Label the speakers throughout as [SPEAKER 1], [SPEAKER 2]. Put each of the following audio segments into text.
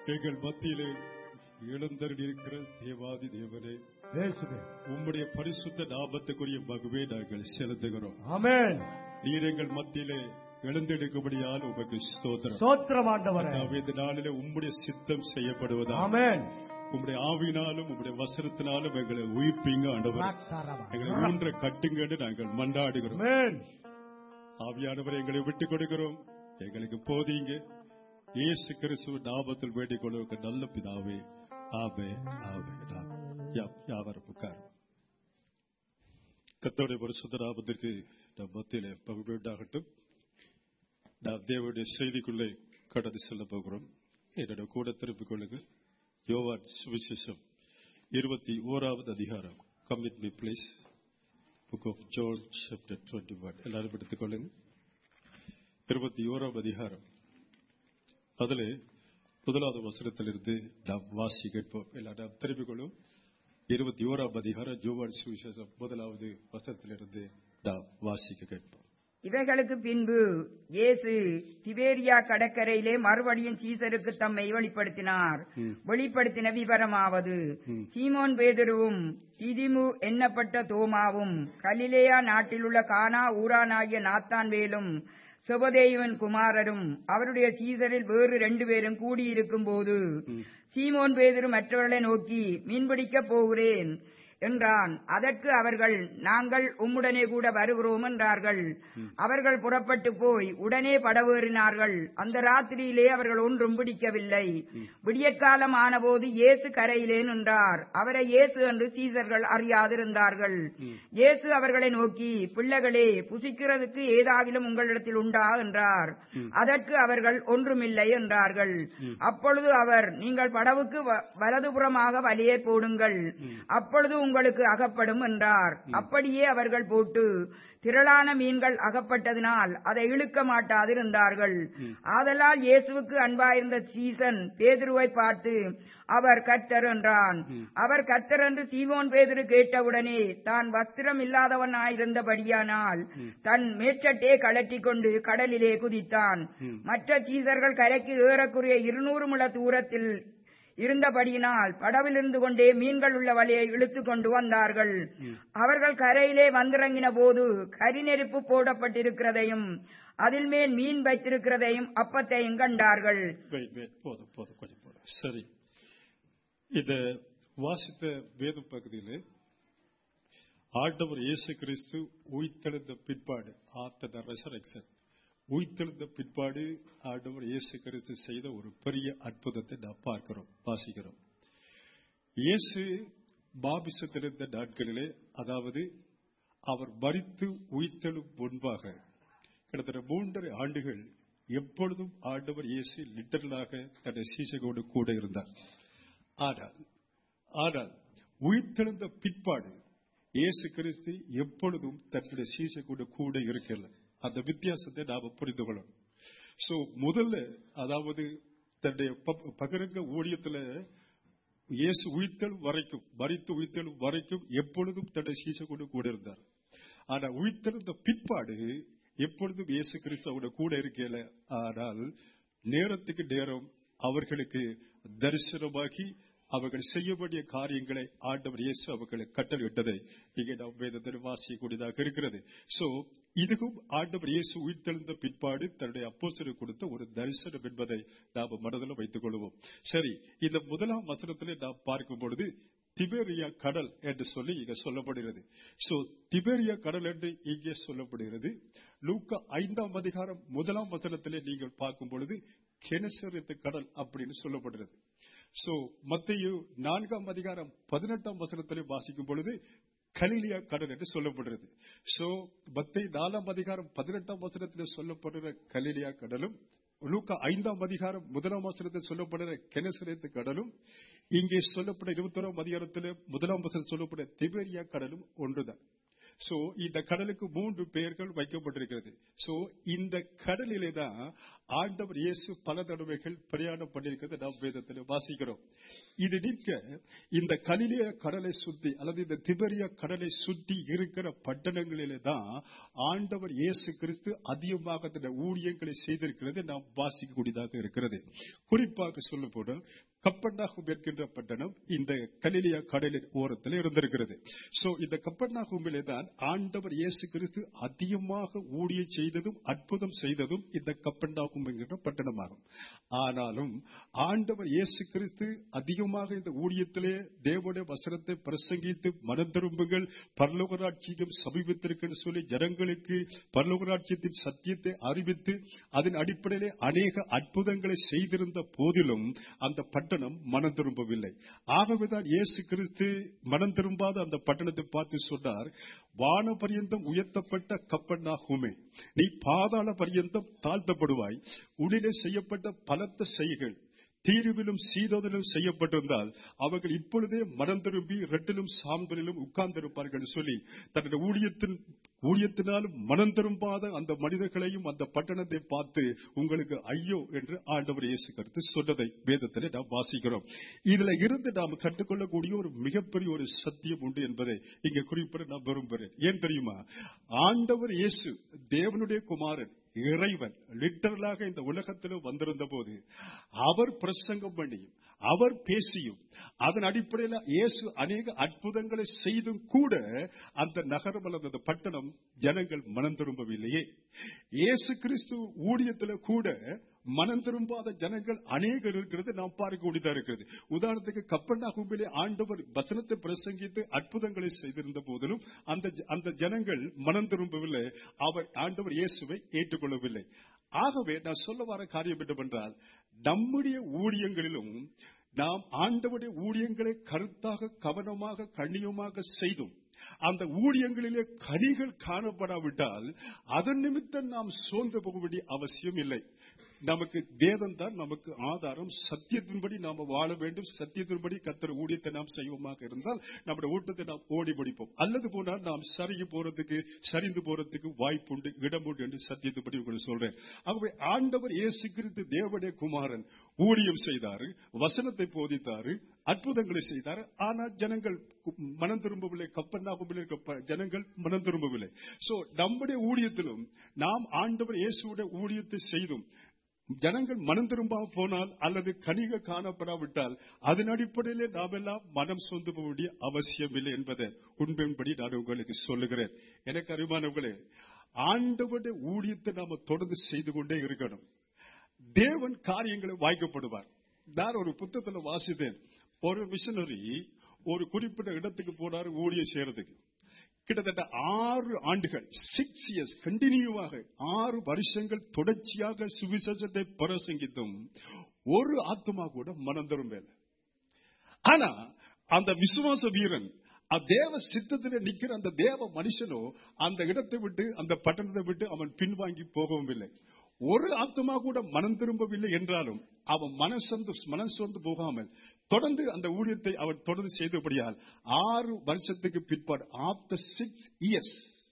[SPEAKER 1] எங்கள் மத்தியிலே எழுந்தருள் இருக்கிற தேவாதி தேவனே
[SPEAKER 2] இயேசுவே
[SPEAKER 1] உம்முடைய பரிசுத்த நாமத்துக்குரிய மகுவே நாங்கள் செலுத்துகிறோம்
[SPEAKER 2] ஆமென்
[SPEAKER 1] நீர் எங்கள் மத்தியிலே எழுந்தெடுக்கும்படியால் உமக்கு ஸ்தோத்திரம்
[SPEAKER 2] சோத்திரம் ஆண்டவரே
[SPEAKER 1] கர்த்தாவே, இந்த நாளிலே உம்முடைய சித்தம் செய்யப்படுவதா
[SPEAKER 2] ஆமென்
[SPEAKER 1] உம்முடைய ஆவினாலும் உம்முடைய வசனத்தினாலும் எங்களை உயிர்ப்பீங்க ஆண்டவர் எங்களை ஊன்ற கட்டுங்கன்னு நாங்கள் மன்றாடுகிறோம்
[SPEAKER 2] ஆமென்
[SPEAKER 1] ஆவியானவர் எங்களை விட்டுக் கொடுக்கிறோம் எங்களுக்கு போதீங்க இயேசு கிறிஸ்துவ நாமத்தில் வேண்டிக் கொள்வதற்கு நல்ல பிதாவே ஆவே ஆவே ஆமே. யா- யாவரும் உட்காரும் கத்தோடைய பரிசுத்த நாமத்திற்கு நம் மத்தியிலே பகுதி உண்டாகட்டும் நாம் தேவனுடைய செய்திக்குள்ளே கடந்து செல்ல போகிறோம் என்னோட கூட திருப்பிக் கொள்ளுங்க யோவான் சுவிசேஷம் இருபத்தி ஓராவது அதிகாரம் come with me please book of John chapter twenty one எல்லாரும் எடுத்துக் கொள்ளுங்க இருபத்தி ஓராம் அதிகாரம் அதில் முதலாவது வசனத்திலிருந்து நாம் வாசி கேட்போம் எல்லாரும் திருப்பிக் கொள்ளும் இருபத்தி ஓராம் அதிகாரம் ஜோவான் சுவிசேஷம் முதலாவது வசனத்திலிருந்து நாம் வாசிக்க கேட்போம்
[SPEAKER 3] இவைகளுக்கு பின்பு இயேசு திபேரியா கடற்கரையிலே மறுபடியும் சீசருக்கு தம்மை வெளிப்படுத்தினார்
[SPEAKER 1] ம்.
[SPEAKER 3] வெளிப்படுத்தின விவரமாவது
[SPEAKER 1] ம்.
[SPEAKER 3] சீமோன் பேதுருவும் திதிமு எண்ணப்பட்ட தோமாவும் கலிலேயா நாட்டிலுள்ள கானா ஊரானாகிய நாத்தான்வேலும் செபதேயுவின் குமாரரும் அவருடைய சீசரில் வேறு ரெண்டு பேரும் கூடியிருக்கும் போது சீமோன் பேதுரு மற்றவர்களை நோக்கி மீன்பிடிக்கப் போகிறேன் என்றான் அதற்கு அவர்கள் நாங்கள் உம்முடனே கூட வருகிறோம் என்றார்கள் அவர்கள் புறப்பட்டு போய் உடனே படவேறினார்கள் அந்த ராத்திரியிலே அவர்கள் ஒன்றும் பிடிக்கவில்லை விடியற்காலம் ஆனபோது இயேசு கரையிலே நின்றார் அவரை இயேசு என்று சீசர்கள் அறியாதிருந்தார்கள் இயேசு அவர்களை நோக்கி பிள்ளைகளே புசிக்கிறதுக்கு ஏதாகிலும் உங்களிடத்தில் உண்டா என்றார் அதற்கு அவர்கள் ஒன்றுமில்லை என்றார்கள் அப்பொழுது அவர் நீங்கள் படவுக்கு வ- வலதுபுறமாக வலியை போடுங்கள் அப்பொழுது உங்களுக்கு அகப்படும் என்றார் அப்படியே அவர்கள் போட்டு திரளான மீன்கள் அகப்பட்டதினால் அதை இழுக்க மாட்டாதிருந்தார்கள் ஆதலால் இயேசுவுக்கு அன்பாயிருந்த சீசன் பேதுருவை பார்த்து அவர் கர்த்தர் என்றான் அவர் கர்த்தர் என்று சீமோன் பேதுரு கேட்டவுடனே தான் வஸ்திரம் இல்லாதவனாயிருந்தபடியானால் தன் மேற்சட்டே கழட்டிக் கொண்டு கடலிலே குதித்தான் மற்ற சீசர்கள் கரைக்கு ஏறக்குறைய இருநூறு முழ தூரத்தில் இருந்தபடியினால் படவில் இருந்து கொண்டே மீன்கள் உள்ள வலையை இழுத்துக் கொண்டு வந்தார்கள் அவர்கள் கரையிலே வந்திறங்கின போது கரிநெருப்பு போடப்பட்டிருக்கிறதையும் அதில் மேல் மீன் வைத்திருக்கிறதையும் அப்பத்தையும் கண்டார்கள்
[SPEAKER 1] வெயிட் வெயிட் போதும் போதும் கொஞ்சம் போதும் சரி இந்த வாசித்த வேத பகுதியில் ஆண்டவர் இயேசு கிறிஸ்து உயிர்த்தெழுந்த பிற்பாடு ஆஃப்டர் த ரெசரக்ஷன் உயிர்த்தெழுந்த பிற்பாடு ஆண்டவர் இயேசு கிறிஸ்து செய்த ஒரு பெரிய அற்புதத்தை நாம் பார்க்கிறோம் வாசிக்கிறோம் இயேசு பாபிசத்திருந்த நாட்களிலே அதாவது அவர் மரித்து உயிர்த்தெழும் முன்பாக கிட்டத்தட்ட மூன்றரை ஆண்டுகள் எப்பொழுதும் ஆண்டவர் இயேசு லிட்டரலாக தன்னை சீசகோடு கூட இருந்தார் ஆனால் ஆனால் உயிர்த்தெழுந்த பிற்பாடு இயேசு கிறிஸ்து எப்பொழுதும் தன்னுடைய சீசகோடு கூட இருக்கல அந்த வித்தியாசத்தை நாம புரிந்து கொள்ளணும் சோ முதல்ல அதாவது தன்னுடைய ப- பகிரங்க ஊழியத்துல இயேசு உயிர்த்தெழும் வரைக்கும் மறித்து உயிர்த்தெழும் வரைக்கும் எப்பொழுதும் தன்னுடைய சீசகோடு கூட இருந்தார் ஆனா உயிர்த்தெழுந்த பிற்பாடு எப்பொழுதும் இயேசு கிறிஸ்து அவரோட கூட இருக்கல ஆனால் நேரத்துக்கு நேரம் அவர்களுக்கு தரிசனமாகி அவர்கள் செய்ய வேண்டிய காரியங்களை ஆண்டவர் இயேசு அவர்களுக்கு கட்டளையிட்டதை இங்கே நாம் வேதத்தில் வாசிக்கக்கூடியதாக இருக்கிறது சோ இதுவும் ஆண்டவர் இயேசு உயிர்த்தெழுந்த பிற்பாடு தன்னுடைய அப்போஸ்தலருக்கு கொடுத்த ஒரு தரிசனம் என்பதை நாம் மனதில் வைத்துக் கொள்வோம் சரி இந்த முதலாம் வசனத்திலே நாம் பார்க்கும் பொழுது திபேரியா கடல் என்று சொல்லி இங்க சொல்லப்படுகிறது சோ திபேரியா கடல் என்று இங்கே சொல்லப்படுகிறது லூக்கா ஐந்தாம் அதிகாரம் முதலாம் வசனத்திலே நீங்கள் பார்க்கும் பொழுது கெனசரித்து கடல் அப்படின்னு சொல்லப்படுகிறது சோ மத்தையு நான்காம் அதிகாரம் பதினெட்டாம் வசனத்திலே வாசிக்கும் பொழுது கலிலியா கடல் என்று சொல்லப்படுகிறது சோ மத்தை நாலாம் அதிகாரம் பதினெட்டாம் வசனத்தில் சொல்லப்படுகிற கலிலியா கடலும் லூக்கா ஐந்தாம் அதிகாரம் முதலாம் வசனத்தில் சொல்லப்படுகிற கெனசரேத்து கடலும் இங்கே சொல்லப்பட்ட இருபத்தோராம் அதிகாரத்தில் முதலாம் வசனம் சொல்லப்பட்ட திபேரியா கடலும் ஒன்றுதான் சோ இந்த கடலுக்கு மூன்று பெயர்கள் வைக்கப்பட்டிருக்கிறது சோ இந்த கடலிலே தான் ஆண்டவர் இயேசு பல தடவைகள் பிரயாணம் பண்ணியிருக்கிறது நாம் வேதத்தில் வாசிக்கிறோம் இது நிற்க இந்த கலிலிய கடலை சுத்தி அல்லது இந்த திபரிய கடலை சுற்றி இருக்கிற பட்டணங்களிலே தான் ஆண்டவர் இயேசு கிறிஸ்து அதிகமாக தன்னுடைய ஊழியங்களை செய்திருக்கிறது நாம் வாசிக்கக்கூடியதாக இருக்கிறது குறிப்பாக சொல்ல போனால் கப்பன்னாகும் இருக்கின்ற பட்டணம் இந்த கலிலியா கடலின் ஓரத்தில் இருந்திருக்கிறது சோ இந்த கப்பன்னாகுமிலே தான் ஆண்டவர் இயேசு கிறிஸ்து அதிகமாக ஊழிய செய்ததும் அற்புதம் செய்ததும் இந்த கப்பன்னாகும் என்கின்ற பட்டணமாகும் ஆனாலும் ஆண்டவர் இயேசு கிறிஸ்து அதிகமாக இந்த ஊழியத்திலே தேவனுடைய வசனத்தை பிரசங்கித்து மனம் திரும்புங்கள் பரலோகராட்சியம் சமீபத்திற்கு சொல்லி ஜனங்களுக்கு பரலோகராட்சியத்தின் சத்தியத்தை அறிவித்து அதன் அடிப்படையிலே அநேக அற்புதங்களை செய்திருந்த போதிலும் அந்த பட்டணம் மனம் திரும்பவில்லை ஆகவேதான் இயேசு கிறிஸ்து மனம் திரும்பாத அந்த பட்டணத்தை பார்த்து சொன்னார் வான பரியந்தம் உயர்த்தப்பட்ட கப்பன்னாகுமே நீ பாதாள பரியந்தம் தாழ்த்தப்படுவாய் உன்னிலே செய்யப்பட்ட பலத்த செய்கள் தீர்விலும் சீதோதலும் செய்யப்பட்டிருந்தால் அவர்கள் இப்பொழுதே மனம் திரும்பி ரெட்டிலும் சாம்பலிலும் உட்கார்ந்திருப்பார்கள் என்று சொல்லி தன்னுடைய ஊழியத்தின் ஊழியத்தினாலும் மனம் திரும்பாத அந்த மனிதர்களையும் அந்த பட்டணத்தை பார்த்து உங்களுக்கு ஐயோ என்று ஆண்டவர் இயேசு கருத்து சொன்னதை வேதத்திலே நாம் வாசிக்கிறோம் இதுல இருந்து நாம் கற்றுக்கொள்ளக்கூடிய ஒரு மிகப்பெரிய ஒரு சத்தியம் உண்டு என்பதை இங்கே குறிப்பிட நான் விரும்புகிறேன் ஏன் தெரியுமா ஆண்டவர் இயேசு தேவனுடைய குமாரன் இறைவன் லிட்டரலாக இந்த உலகத்தில் வந்திருந்த போது அவர் பிரசங்கம் பண்ணியும் அவர் பேசியும் அதன் அடிப்படையில் இயேசு அநேக அற்புதங்களை செய்தும் கூட அந்த நகரம் அல்லது அந்த பட்டணம் ஜனங்கள் மனம் திரும்பவில்லையே இயேசு கிறிஸ்து ஊழியத்தில் கூட மனம் திரும்பாத ஜனங்கள் அநேகர் இருக்கிறது நாம் பார்க்கக்கூடியதா இருக்கிறது உதாரணத்துக்கு கப்பண்ணா கும்பிலே ஆண்டவர் வசனத்தை பிரசங்கித்து அற்புதங்களை செய்திருந்த போதிலும் அந்த அந்த ஜனங்கள் மனம் திரும்பவில்லை அவர் ஆண்டவர் இயேசுவை ஏற்றுக்கொள்ளவில்லை ஆகவே நான் சொல்ல வர காரியம் என்னவென்றால் நம்முடைய ஊழியங்களிலும் நாம் ஆண்டவருடைய ஊழியங்களை கருத்தாக கவனமாக கண்ணியமாக செய்தும் அந்த ஊழியங்களிலே கனிகள் காணப்படாவிட்டால் அதன் நிமித்தம் நாம் சோர்ந்து போக வேண்டிய அவசியம் இல்லை நமக்கு வேதம் தான் நமக்கு ஆதாரம் சத்தியத்தின்படி நாம வாழ வேண்டும் சத்தியத்தின்படி கத்திர ஊழியத்தை நாம் செய்வோமாக இருந்தால் நம்முடைய ஊட்டத்தை நாம் ஓடி முடிப்போம் அல்லது போனால் நாம் சருகி போறதுக்கு சரிந்து போறதுக்கு வாய்ப்புண்டு இடம் உண்டு என்று சத்தியத்தின்படி உங்களுக்கு சொல்றேன் ஆகவே ஆண்டவர் இயேசு கிறிஸ்து தேவடைய குமாரன் ஊழியம் செய்தாரு வசனத்தை போதித்தாரு அற்புதங்களை செய்தார் ஆனால் ஜனங்கள் மனம் திரும்பவில்லை கப்பன்னாகும்பில் இருக்க ஜனங்கள் மனம் திரும்பவில்லை சோ நம்முடைய ஊழியத்திலும் நாம் ஆண்டவர் இயேசுடைய ஊழியத்தை செய்தும் ஜனங்கள் மனம் திரும்ப போனால் அல்லது கனிக காணப்படாவிட்டால் அதன் அடிப்படையிலே நாம் எல்லாம் மனம் சொந்து போக வேண்டிய அவசியம் இல்லை என்பதை உண்மையின்படி நான் உங்களுக்கு சொல்லுகிறேன் எனக்கு அறிமானவர்களே ஆண்டவருடைய ஊழியத்தை நாம தொடர்ந்து செய்து கொண்டே இருக்கணும் தேவன் காரியங்களை வாய்க்கப்படுவார் நான் ஒரு புத்தகத்துல வாசித்தேன் ஒரு மிஷனரி ஒரு குறிப்பிட்ட இடத்துக்கு போனாரு ஊழியம் செய்யறதுக்கு கிட்டத்தட்ட ஆறு ஆண்டுகள் சிக்ஸ் இயர்ஸ் கண்டினியூவாக ஆறு வருஷங்கள் தொடர்ச்சியாக சுவிசேஷத்தை பிரசங்கித்தும் ஒரு ஆத்மா கூட மனம் திரும்பல ஆனா அந்த விசுவாச வீரன் தேவ சித்தத்தில் நிக்கிற அந்த தேவ மனுஷனோ அந்த இடத்தை விட்டு அந்த பட்டணத்தை விட்டு அவன் பின்வாங்கி போகவும் இல்லை ஒரு ஆத்மா கூட மனம் திரும்பவில்லை என்றாலும் அவன் மனசொந்து மனசொந்து போகாமல் தொடர்ந்து அந்த ஊழியத்தை அவன் தொடர்ந்து செய்தபடியால் ஆறு வருஷத்துக்கு பிற்பாடு ஆப்டர் சிக்ஸ் இயர்ஸ்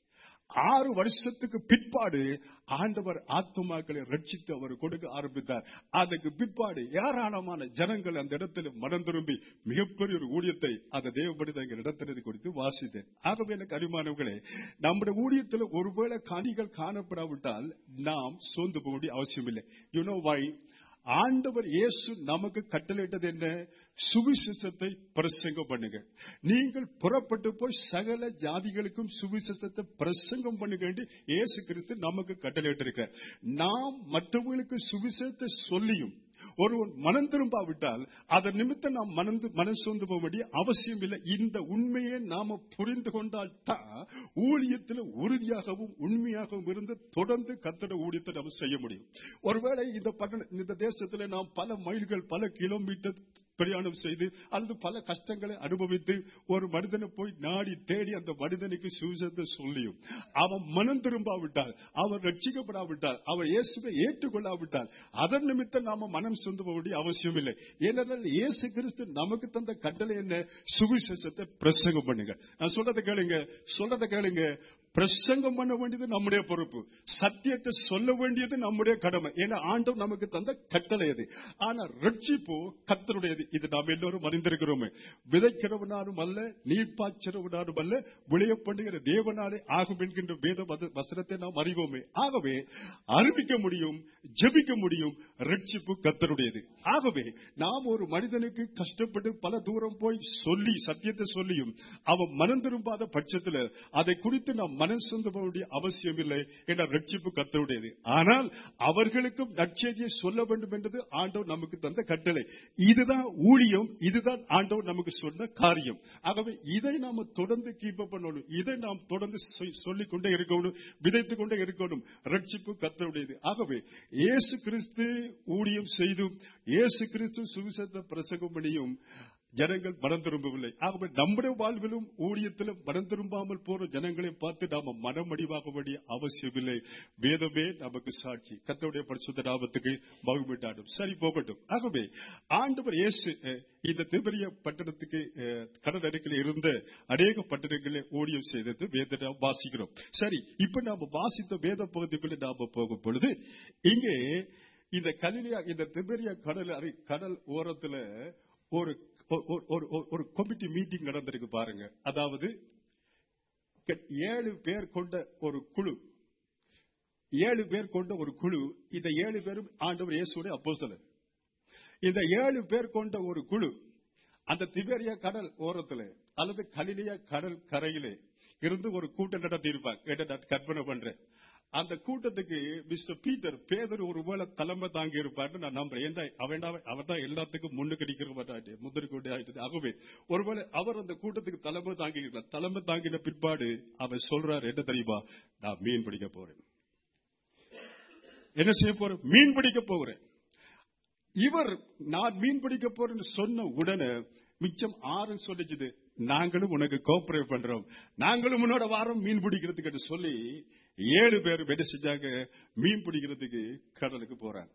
[SPEAKER 1] ஆறு வருஷத்துக்கு பிற்பாடு ஆண்டவர் ஆத்மாக்களை ரட்சித்து அவர் கொடுக்க ஆரம்பித்தார் அதுக்கு பிற்பாடு ஏராளமான ஜனங்கள் அந்த இடத்துல மனம் திரும்பி மிகப்பெரிய ஒரு ஊழியத்தை அந்த தேவபடி எங்கள் இடத்தினது குறித்து வாசித்தேன் ஆகவே எனக்கு அறிமானவர்களே நம்முடைய ஊழியத்தில் ஒருவேளை கனிகள் காணப்படாவிட்டால் நாம் சோர்ந்து போக வேண்டிய அவசியம் இல்லை யூனோ வை ஆண்டவர் இயேசு நமக்கு கட்டளையிட்டது என்ன சுவிசேஷத்தை பிரசங்கம் பண்ணுங்க நீங்கள் புறப்பட்டு போய் சகல ஜாதிகளுக்கும் சுவிசேஷத்தை பிரசங்கம் பண்ணுங்க என்று இயேசு கிறிஸ்து நமக்கு கட்டளையிட்டிருக்க நாம் மற்றவர்களுக்கு சுவிசேஷத்தை சொல்லியும் ஒருவன் மனம் திரும்பாவிட்டால் அதன் நிமித்தம் நாம் மனந்து மனசொந்து போக வேண்டிய அவசியம் இல்லை இந்த உண்மையை நாம புரிந்து கொண்டால் தான் ஊழியத்தில் உறுதியாகவும் உண்மையாகவும் இருந்து தொடர்ந்து கத்தட ஊழியத்தை நாம் செய்ய முடியும் ஒருவேளை இந்த பட்டண இந்த தேசத்தில் நாம் பல மைல்கள் பல கிலோமீட்டர் பிரயாணம் செய்து அல்லது பல கஷ்டங்களை அனுபவித்து ஒரு மனிதனை போய் நாடி தேடி அந்த மனிதனுக்கு சுவிசேஷத்தை சொல்லியும் அவன் மனம் திரும்பாவிட்டால் அவன் ரட்சிக்கப்படாவிட்டால் அவன் இயேசுவை ஏற்றுக்கொள்ளாவிட்டால் அதன் நிமித்தம் நாம மனம் சொந்த வேண்டிய அவசியம் இல்லை ஏனென்றால் இயேசு கிறிஸ்து நமக்கு தந்த கட்டளை என்ன சுவிசேஷத்தை பிரசங்கம் பண்ணுங்க நான் சொல்றதை கேளுங்க சொல்றதை கேளுங்க பிரசங்கம் பண்ண வேண்டியது நம்முடைய பொறுப்பு சத்தியத்தை சொல்ல வேண்டியது நம்முடைய கடமை ஏன்னா ஆண்டவர் நமக்கு தந்த கட்டளை அது ஆனா ரட்சிப்போ கத்தருடையது இது நாம் எல்லோரும் அறிந்திருக்கிறோமே விதைக்கிறவனாலும் அல்ல நீர் பாய்ச்சிறவனாலும் அல்ல விளைய பண்ணுகிற தேவனாலே ஆகும் என்கின்ற வேத வத- வசனத்தை நாம் அறிவோமே ஆகவே அறிவிக்க முடியும் ஜெபிக்க முடியும் ரட்சிப்பு கத்தருடையது ஆகவே நாம் ஒரு மனிதனுக்கு கஷ்டப்பட்டு பல தூரம் போய் சொல்லி சத்தியத்தை சொல்லியும் அவன் மனம் திரும்பாத பட்சத்தில் அதை குறித்து நாம் மனம் சொந்த வேண்டிய அவசியம் இல்லை என்ற ரட்சிப்பு கத்தருடையது ஆனால் அவர்களுக்கும் நற்செய்தியை சொல்ல வேண்டும் என்றது ஆண்டவர் நமக்கு தந்த கட்டளை இதுதான் ஊழியம் இதுதான் ஆண்டவர் நமக்கு சொன்ன காரியம் ஆகவே இதை நாம தொடர்ந்து கீப் பண்ணணும் இதை நாம் தொடர்ந்து சொ- சொல்லிக் கொண்டே இருக்கணும் விதைத்துக் கொண்டே இருக்கணும் ரட்சிப்பு கத்தருடையது ஆகவே இயேசு கிறிஸ்து ஊழியம் செய்தும் இயேசு கிறிஸ்து சுவிசேஷத்தை பிரசங்கம் பண்ணியும் ஜனங்கள் மனம் திரும்பவில்லை ஆகவே நம்முடைய வாழ்விலும் ஊழியத்திலும் மனம் திரும்பாமல் போற ஜனங்களை பார்த்து நாம மனம் அடிவாக வேண்டிய அவசியம் இல்லை வேதமே நமக்கு சாட்சி கத்தருடைய பரிசுத்த நாமத்துக்கு மகிழ்விட்டாடும் சரி போகட்டும் ஆகவே ஆண்டவர் இயேசு அஹ், இந்த திபெரிய பட்டணத்துக்கு அஹ், கடல் அருகில் இருந்த அநேக பட்டணங்களை ஊழியம் செய்தது வேத நாம் வாசிக்கிறோம் சரி இப்ப நாம வாசித்த வேத பகுதிக்குள்ள நாம போகும் பொழுது இங்கே இந்த கலிலியா இந்த திபெரிய கடல் அரு- கடல் ஓரத்துல ஒரு ஒரு- ஒரு- ஒரு- ஒரு கமிட்டி மீட்டிங் நடந்திருக்கு பாருங்க அதாவது க- ஏழு பேர் கொண்ட ஒரு குழு ஏழு பேர் கொண்ட ஒரு குழு இந்த ஏழு பேரும் ஆண்டவர் இயேசுடைய அப்போஸ்தலர் இந்த ஏழு பேர் கொண்ட ஒரு குழு அந்த திபேரியா கடல் ஓரத்துல அல்லது கலிலியா கடல் கரையிலே இருந்து ஒரு கூட்டம் நடத்தி இருப்பாங்க என்ன நான் கற்பனை பண்றேன் அந்த கூட்டத்துக்கு மிஸ்டர் பீட்டர் பேதர் ஒருவேளை தலைமை தாங்கி இருப்பார்னு நான் நம்புறேன் ஏன்டா அவன் அவர் தான் எல்லாத்துக்கும் முன்னுக்கு நிக்கிறவட்டாட்டு முந்திரி கொண்டு ஆயிட்டு ஆகவே ஒருவேளை அவர் அந்த கூட்டத்துக்கு தலைமை தாங்கி இருக்கலாம் தலைமை தாங்கின பிற்பாடு அவர் சொல்றாரு என்ன தெரியுமா நான் மீன் பிடிக்க போறேன் என்ன செய்ய போறேன் மீன் பிடிக்க போகிறேன் இவர் நான் மீன் பிடிக்க போறேன்னு சொன்ன உடனே மிச்சம் ஆறு சொல்லிச்சுது நாங்களும் உனக்கு கோஆபரேட் பண்றோம் நாங்களும் உன்னோட வாரம் மீன் பிடிக்கிறதுக்கு சொல்லி ஏழு பேர் என்ன செஞ்சாங்க மீன் பிடிக்கிறதுக்கு கடலுக்கு போறாங்க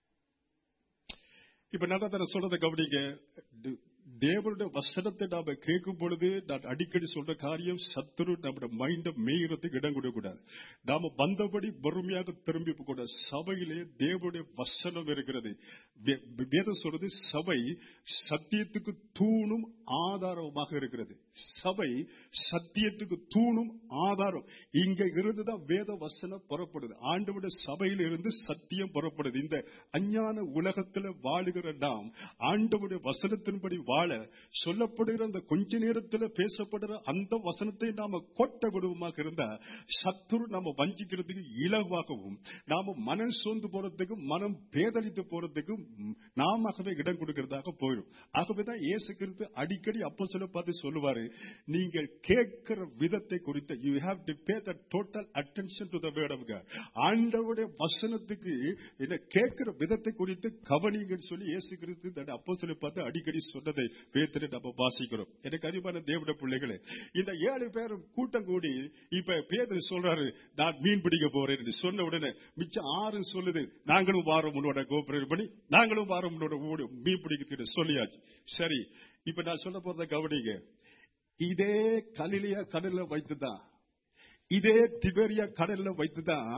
[SPEAKER 1] இப்ப நான் தான் சொல்றதை கவனிங்க தி- தேவனுடைய வசனத்தை நாம கேட்கும் பொழுது நான் அடிக்கடி சொல்ற காரியம் சத்துரு நம்முடைய மைண்ட மேயறதுக்கு இடம் கொடுக்கக்கூடாது நாம வந்தபடி பொறுமையாக திரும்பி கூட சபையிலே தேவனுடைய வசனம் இருக்கிறது வே- வேதம் சொல்றது சபை சத்தியத்துக்கு தூணும் ஆதாரமாக இருக்கிறது சபை சத்தியத்துக்கு தூணும் ஆதாரம் இங்க இருந்துதான் வேத வசனம் புறப்படுது ஆண்டவுடைய சபையில இருந்து சத்தியம் புறப்படுது இந்த அஞ்ஞான உலகத்துல வாழுகிற நாம் ஆண்டவுடைய வசனத்தின்படி வாழ சொல்லப்படுகிற அந்த கொஞ்ச நேரத்துல பேசப்படுற அந்த வசனத்தை நாம கோட்ட விடுவமாக இருந்தா சத்துரு நாம வஞ்சிக்கிறதுக்கு இலவாகவும் நாம மனம் சோர்ந்து போறதுக்கும் மனம் பேதளித்து போறதுக்கும் நாமவே இடம் கொடுக்கிறதாக போயிடும் ஆகவேதான் இயேசு கிறிஸ்து அடிக்கடி அப்போ சொல்ல பார்த்து சொல்லுவாரு நீங்கள் கேட்கிற விதத்தை குறித்த you have to pay the total attention to the word of God ஆண்டவருடைய வசனத்துக்கு என்ன கேட்கிற விதத்தை குறித்து கவனிங்கன்னு சொல்லி இயேசு கிறிஸ்து அப்போ சொல்லி பார்த்து அடிக்கடி சொன்னதை வேத்திட்டு நம்ம வாசிக்கிறோம் எனக்கு அறிவான தேவட பிள்ளைகளே இந்த ஏழு பேரும் கூட்டம் கூடி இப்ப பேதர் சொல்றாரு நான் மீன் பிடிக்க போறேன் சொன்ன உடனே மிச்சம் ஆறு சொல்லுது நாங்களும் வாரம் உன்னோட கோபுரம் பண்ணி நாங்களும் வாரம் உன்னோட ஊடு மீன் பிடிக்கிறதுக்கு சொல்லியாச்சு சரி இப்ப நான் சொல்ல போறத கவனிங்க இதே கலிலியா கடல்ல வைத்துதான் இதே திபேரியா கடல்ல வைத்துதான்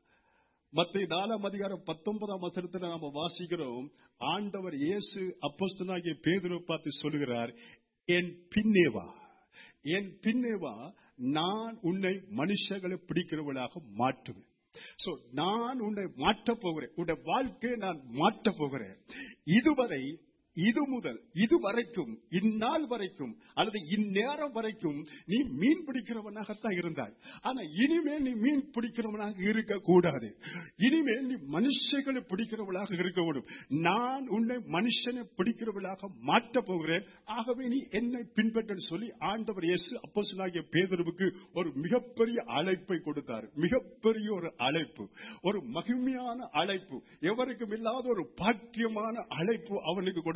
[SPEAKER 1] மத்த நாலாம் அதிகாரம் பத்தொன்பதாம் வசனத்துல நாம வாசிக்கிறோம் ஆண்டவர் இயேசு அப்போஸ்தலனாகிய பேதுரு பார்த்து சொல்லுகிறார் என் பின்னே வா என் பின்னே வா நான் உன்னை மனுஷர்களை பிடிக்கிறவளாக மாற்றுவேன் சோ நான் உன்னை மாற்றப் போகிறேன் உன்னுடைய வாழ்க்கையை நான் மாற்றப் போகிறேன் இதுவரை இது முதல் இது வரைக்கும் இந்நாள் வரைக்கும் அல்லது இந்நேரம் வரைக்கும் நீ மீன் பிடிக்கிறவனாகத்தான் இருந்தாய் ஆனா இனிமேல் நீ மீன் பிடிக்கிறவனாக இருக்க கூடாது இனிமேல் நீ மனுஷங்களை பிடிக்கிறவளாக இருக்க வேண்டும் நான் உன்னை மனுஷனை பிடிக்கிறவளாக மாற்றப் போகிறேன் ஆகவே நீ என்னை பின்பற்ற சொல்லி ஆண்டவர் இயேசு அப்போஸ்தலனாகிய பேதுருவுக்கு ஒரு மிகப்பெரிய அழைப்பை கொடுத்தார் மிகப்பெரிய ஒரு அழைப்பு ஒரு மகிமையான அழைப்பு எவருக்கும் இல்லாத ஒரு பாக்கியமான அழைப்பு அவனுக்கு கொடுக்க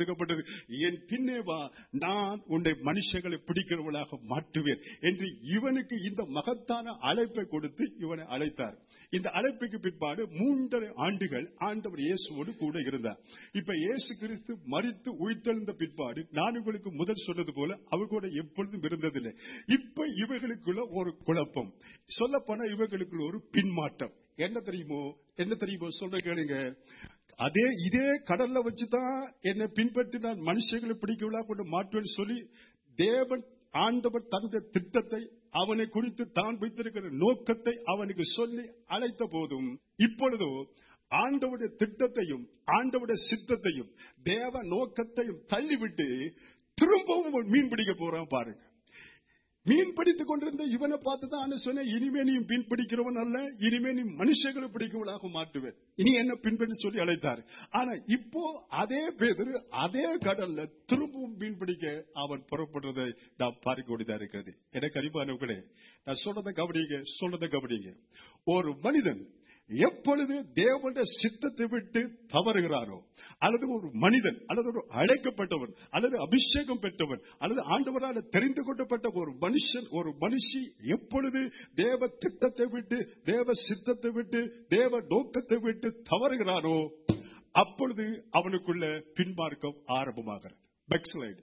[SPEAKER 1] கொடுக்கப்பட்டது என் பின்னே வா நான் உன்னை மனுஷங்களை பிடிக்கிறவளாக மாற்றுவேன் என்று இவனுக்கு இந்த மகத்தான அழைப்பை கொடுத்து இவனை அழைத்தார் இந்த அழைப்புக்கு பிற்பாடு மூன்றரை ஆண்டுகள் ஆண்டவர் இயேசுவோடு கூட இருந்தார் இப்ப இயேசு கிறிஸ்து மறித்து உயிர்த்தெழுந்த பிற்பாடு நான் உங்களுக்கு முதல் சொன்னது போல அவர் கூட எப்பொழுதும் இருந்ததில்லை இப்ப இவர்களுக்குள்ள ஒரு குழப்பம் சொல்ல போனா இவர்களுக்குள்ள ஒரு பின்மாற்றம் என்ன தெரியுமோ என்ன தெரியுமோ சொல்ற கேளுங்க அதே இதே கடல்ல வச்சுதான் என்னை பின்பற்றி நான் மனுஷங்களை பிடிக்கவிழா கொண்டு மாற்றுவேன்னு சொல்லி தேவன் ஆண்டவர் தன்னுடைய திட்டத்தை அவனை குறித்து தான் வைத்திருக்கிற நோக்கத்தை அவனுக்கு சொல்லி அழைத்த போதும் இப்பொழுதோ ஆண்டவுடைய திட்டத்தையும் ஆண்டவுடைய சித்தத்தையும் தேவ நோக்கத்தையும் தள்ளிவிட்டு திரும்பவும் ஒரு மீன் பிடிக்க போறான் பாருங்க மீன் பிடித்துக் கொண்டிருந்த இவனை பார்த்து தான் சொன்ன இனிமே நீ மீன் பிடிக்கிறவன் அல்ல இனிமே நீ மனுஷங்களை பிடிக்கவளாக மாற்றுவேன் இனி என்ன பின்பற்றி சொல்லி அழைத்தார் ஆனா இப்போ அதே பேதர் அதே கடல்ல திரும்பவும் மீன் பிடிக்க அவன் புறப்படுறதை நான் பார்க்க வேண்டியதா இருக்கிறது எனக்கு அறிவானவர்களே நான் சொல்றதை கவனிங்க சொல்றதை கவனிங்க ஒரு மனிதன் எப்பொழுது தேவனுடைய சித்தத்தை விட்டு தவறுகிறாரோ அல்லது ஒரு மனிதன் அல்லது ஒரு அழைக்கப்பட்டவன் அல்லது அபிஷேகம் பெற்றவன் அல்லது ஆண்டவரால் தெரிந்து கொள்ளப்பட்ட ஒரு மனுஷன் ஒரு மனுஷி எப்பொழுது தேவ திட்டத்தை விட்டு தேவ சித்தத்தை விட்டு தேவ நோக்கத்தை விட்டு தவறுகிறானோ அப்பொழுது அவனுக்குள்ள பின்மார்க்கம் ஆரம்பமாகிறது backslide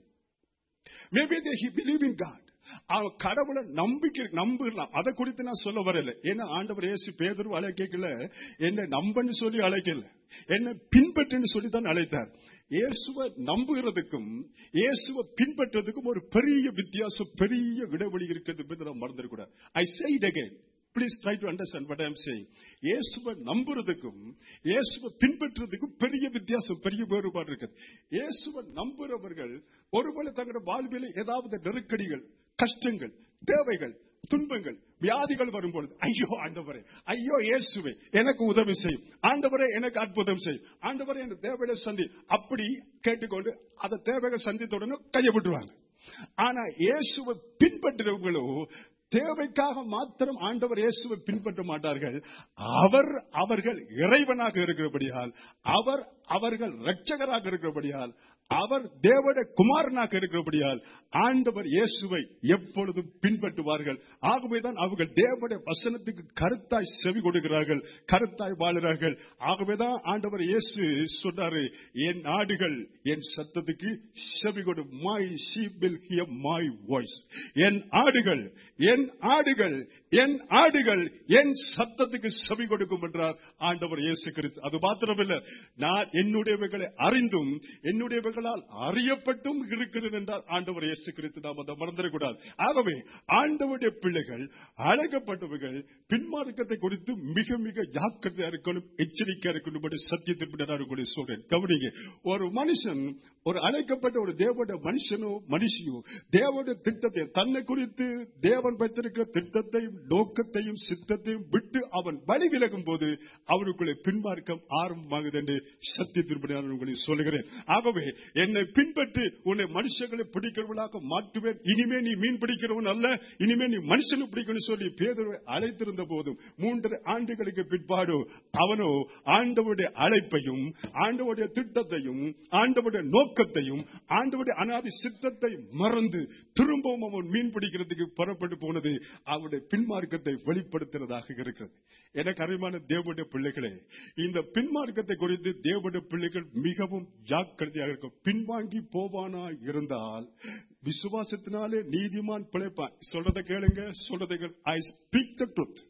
[SPEAKER 1] maybe they he believe in God அவன் கடவுளை நம்பிக்கை நம்பலாம் அதை குறித்து நான் சொல்ல வரல ஏன்னா ஆண்டவர் இயேசு பேதரும் அழைக்கல என்ன நம்பன்னு சொல்லி அழைக்கல என்ன பின்பற்றுன்னு சொல்லி தான் அழைத்தார் இயேசுவை நம்புகிறதுக்கும் இயேசுவை பின்பற்றதுக்கும் ஒரு பெரிய வித்தியாசம் பெரிய இடைவெளி இருக்கிறது என்பதை நாம் மறந்துடக்கூடாது I say it again please try to understand what I'm saying இயேசுவை நம்புறதுக்கும் இயேசுவை பின்பற்றுறதுக்கும் பெரிய வித்தியாசம் பெரிய வேறுபாடு இருக்குது இயேசுவை நம்புறவர்கள் ஒருவேளை தங்களோட வாழ்வில் ஏதாவது நெருக்கடிகள் கஷ்டங்கள் தேவைகள் துன்பங்கள் வியாதிகள் வரும்பொழுது ஐயோ ஆண்டவரே ஐயோ இயேசுவே எனக்கு உதவி செய்யும் ஆண்டவரே எனக்கு அற்புதம் செய்யும் ஆண்டவரே எனக்கு தேவையை சந்தி அப்படி கேட்டுக்கொண்டு அந்த தேவைகள் சந்தித்தவுடனே கையை விட்டுருவாங்க ஆனா இயேசுவை பின்பற்றுறவங்களோ தேவைக்காக மாத்திரம் ஆண்டவர் இயேசுவை பின்பற்ற மாட்டார்கள் அவர் அவர்கள் இறைவனாக இருக்கிறபடியால் அவர் அவர்கள் இரட்சகராக இருக்கிறபடியால் அவர் தேவட குமாரனாக இருக்கிறபடியால் ஆண்டவர் இயேசுவை எப்பொழுதும் பின்பற்றுவார்கள் ஆகவேதான் அவர்கள் தேவடைய வசனத்துக்கு கருத்தாய் செவி கொடுக்கிறார்கள் கருத்தாய் வாழுகிறார்கள் ஆகவேதான் ஆண்டவர் இயேசு சொன்னாரு என் ஆடுகள் என் சத்தத்துக்கு செவி கொடு my sheep will hear my voice என் ஆடுகள் என் ஆடுகள் என் ஆடுகள் என் சத்தத்துக்கு செவி கொடுக்கும் என்றார் ஆண்டவர் இயேசு கிறிஸ்து அது மாத்திரமல்ல நான் என்னுடையவைகளை அறிந்தும் என்னுடையவைகளால் அறியப்பட்டும் இருக்கிறேன் என்றார் ஆண்டவர் இயேசு கிறிஸ்து நாம் அதை மறந்துடக்கூடாது ஆகவே ஆண்டவருடைய பிள்ளைகள் அழைக்கப்பட்டவர்கள் பின்மார்க்கத்தை குறித்து மிக மிக ஜாக்கிரதையா இருக்கணும் எச்சரிக்கையா இருக்கணும் என்று சத்தியத்தின்படி நான் உங்களுக்கு சொல்றேன் கவனிங்க ஒரு மனுஷன் ஒரு அழைக்கப்பட்ட ஒரு தேவனுடைய மனுஷனோ மனுஷியோ தேவனுடைய திட்டத்தை தன்னை குறித்து தேவன் வைத்திருக்கிற திட்டத்தையும் நோக்கத்தையும் சித்தத்தையும் விட்டு அவன் வழி விலகும் போது அவனுக்குள்ளே பின்மார்க்கம் ஆரம்பமாகுது என்று சத்தியத்தின்படி நான் உங்களுக்கு சொல்லுகிறேன் ஆகவே என்னை பின்பற்றி உன்னை மனுஷங்களை பிடிக்கிறவர்களாக மாற்றுவேன் இனிமே நீ மீன் பிடிக்கிறவன் அல்ல இனிமே நீ மனுஷனை பிடிக்கணும் சொல்லி பேதரை அழைத்திருந்த போதும் மூன்றரை ஆண்டுகளுக்கு பிற்பாடு அவனோ ஆண்டவருடைய அழைப்பையும் ஆண்டவருடைய திட்டத்தையும் ஆண்டவருடைய நோக்கத்தையும் ஆண்டவருடைய அனாதி சித்தத்தை மறந்து திரும்பவும் அவன் மீன் பிடிக்கிறதுக்கு புறப்பட்டு போனது அவனுடைய பின்மார்க்கத்தை வெளிப்படுத்துறதாக இருக்கிறது எனக்கு அறிவான தேவனுடைய பிள்ளைகளே இந்த பின்மார்க்கத்தை குறித்து தேவனுடைய பிள்ளைகள் மிகவும் ஜாக்கிரதையாக இருக்கும் பின்வாங்கி போவானா இருந்தால் விசுவாசத்தினாலே நீதிமான் பிழைப்பான் சொல்றதை கேளுங்க சொல்றதை ஐ ஸ்பீக் த ட்ரூத்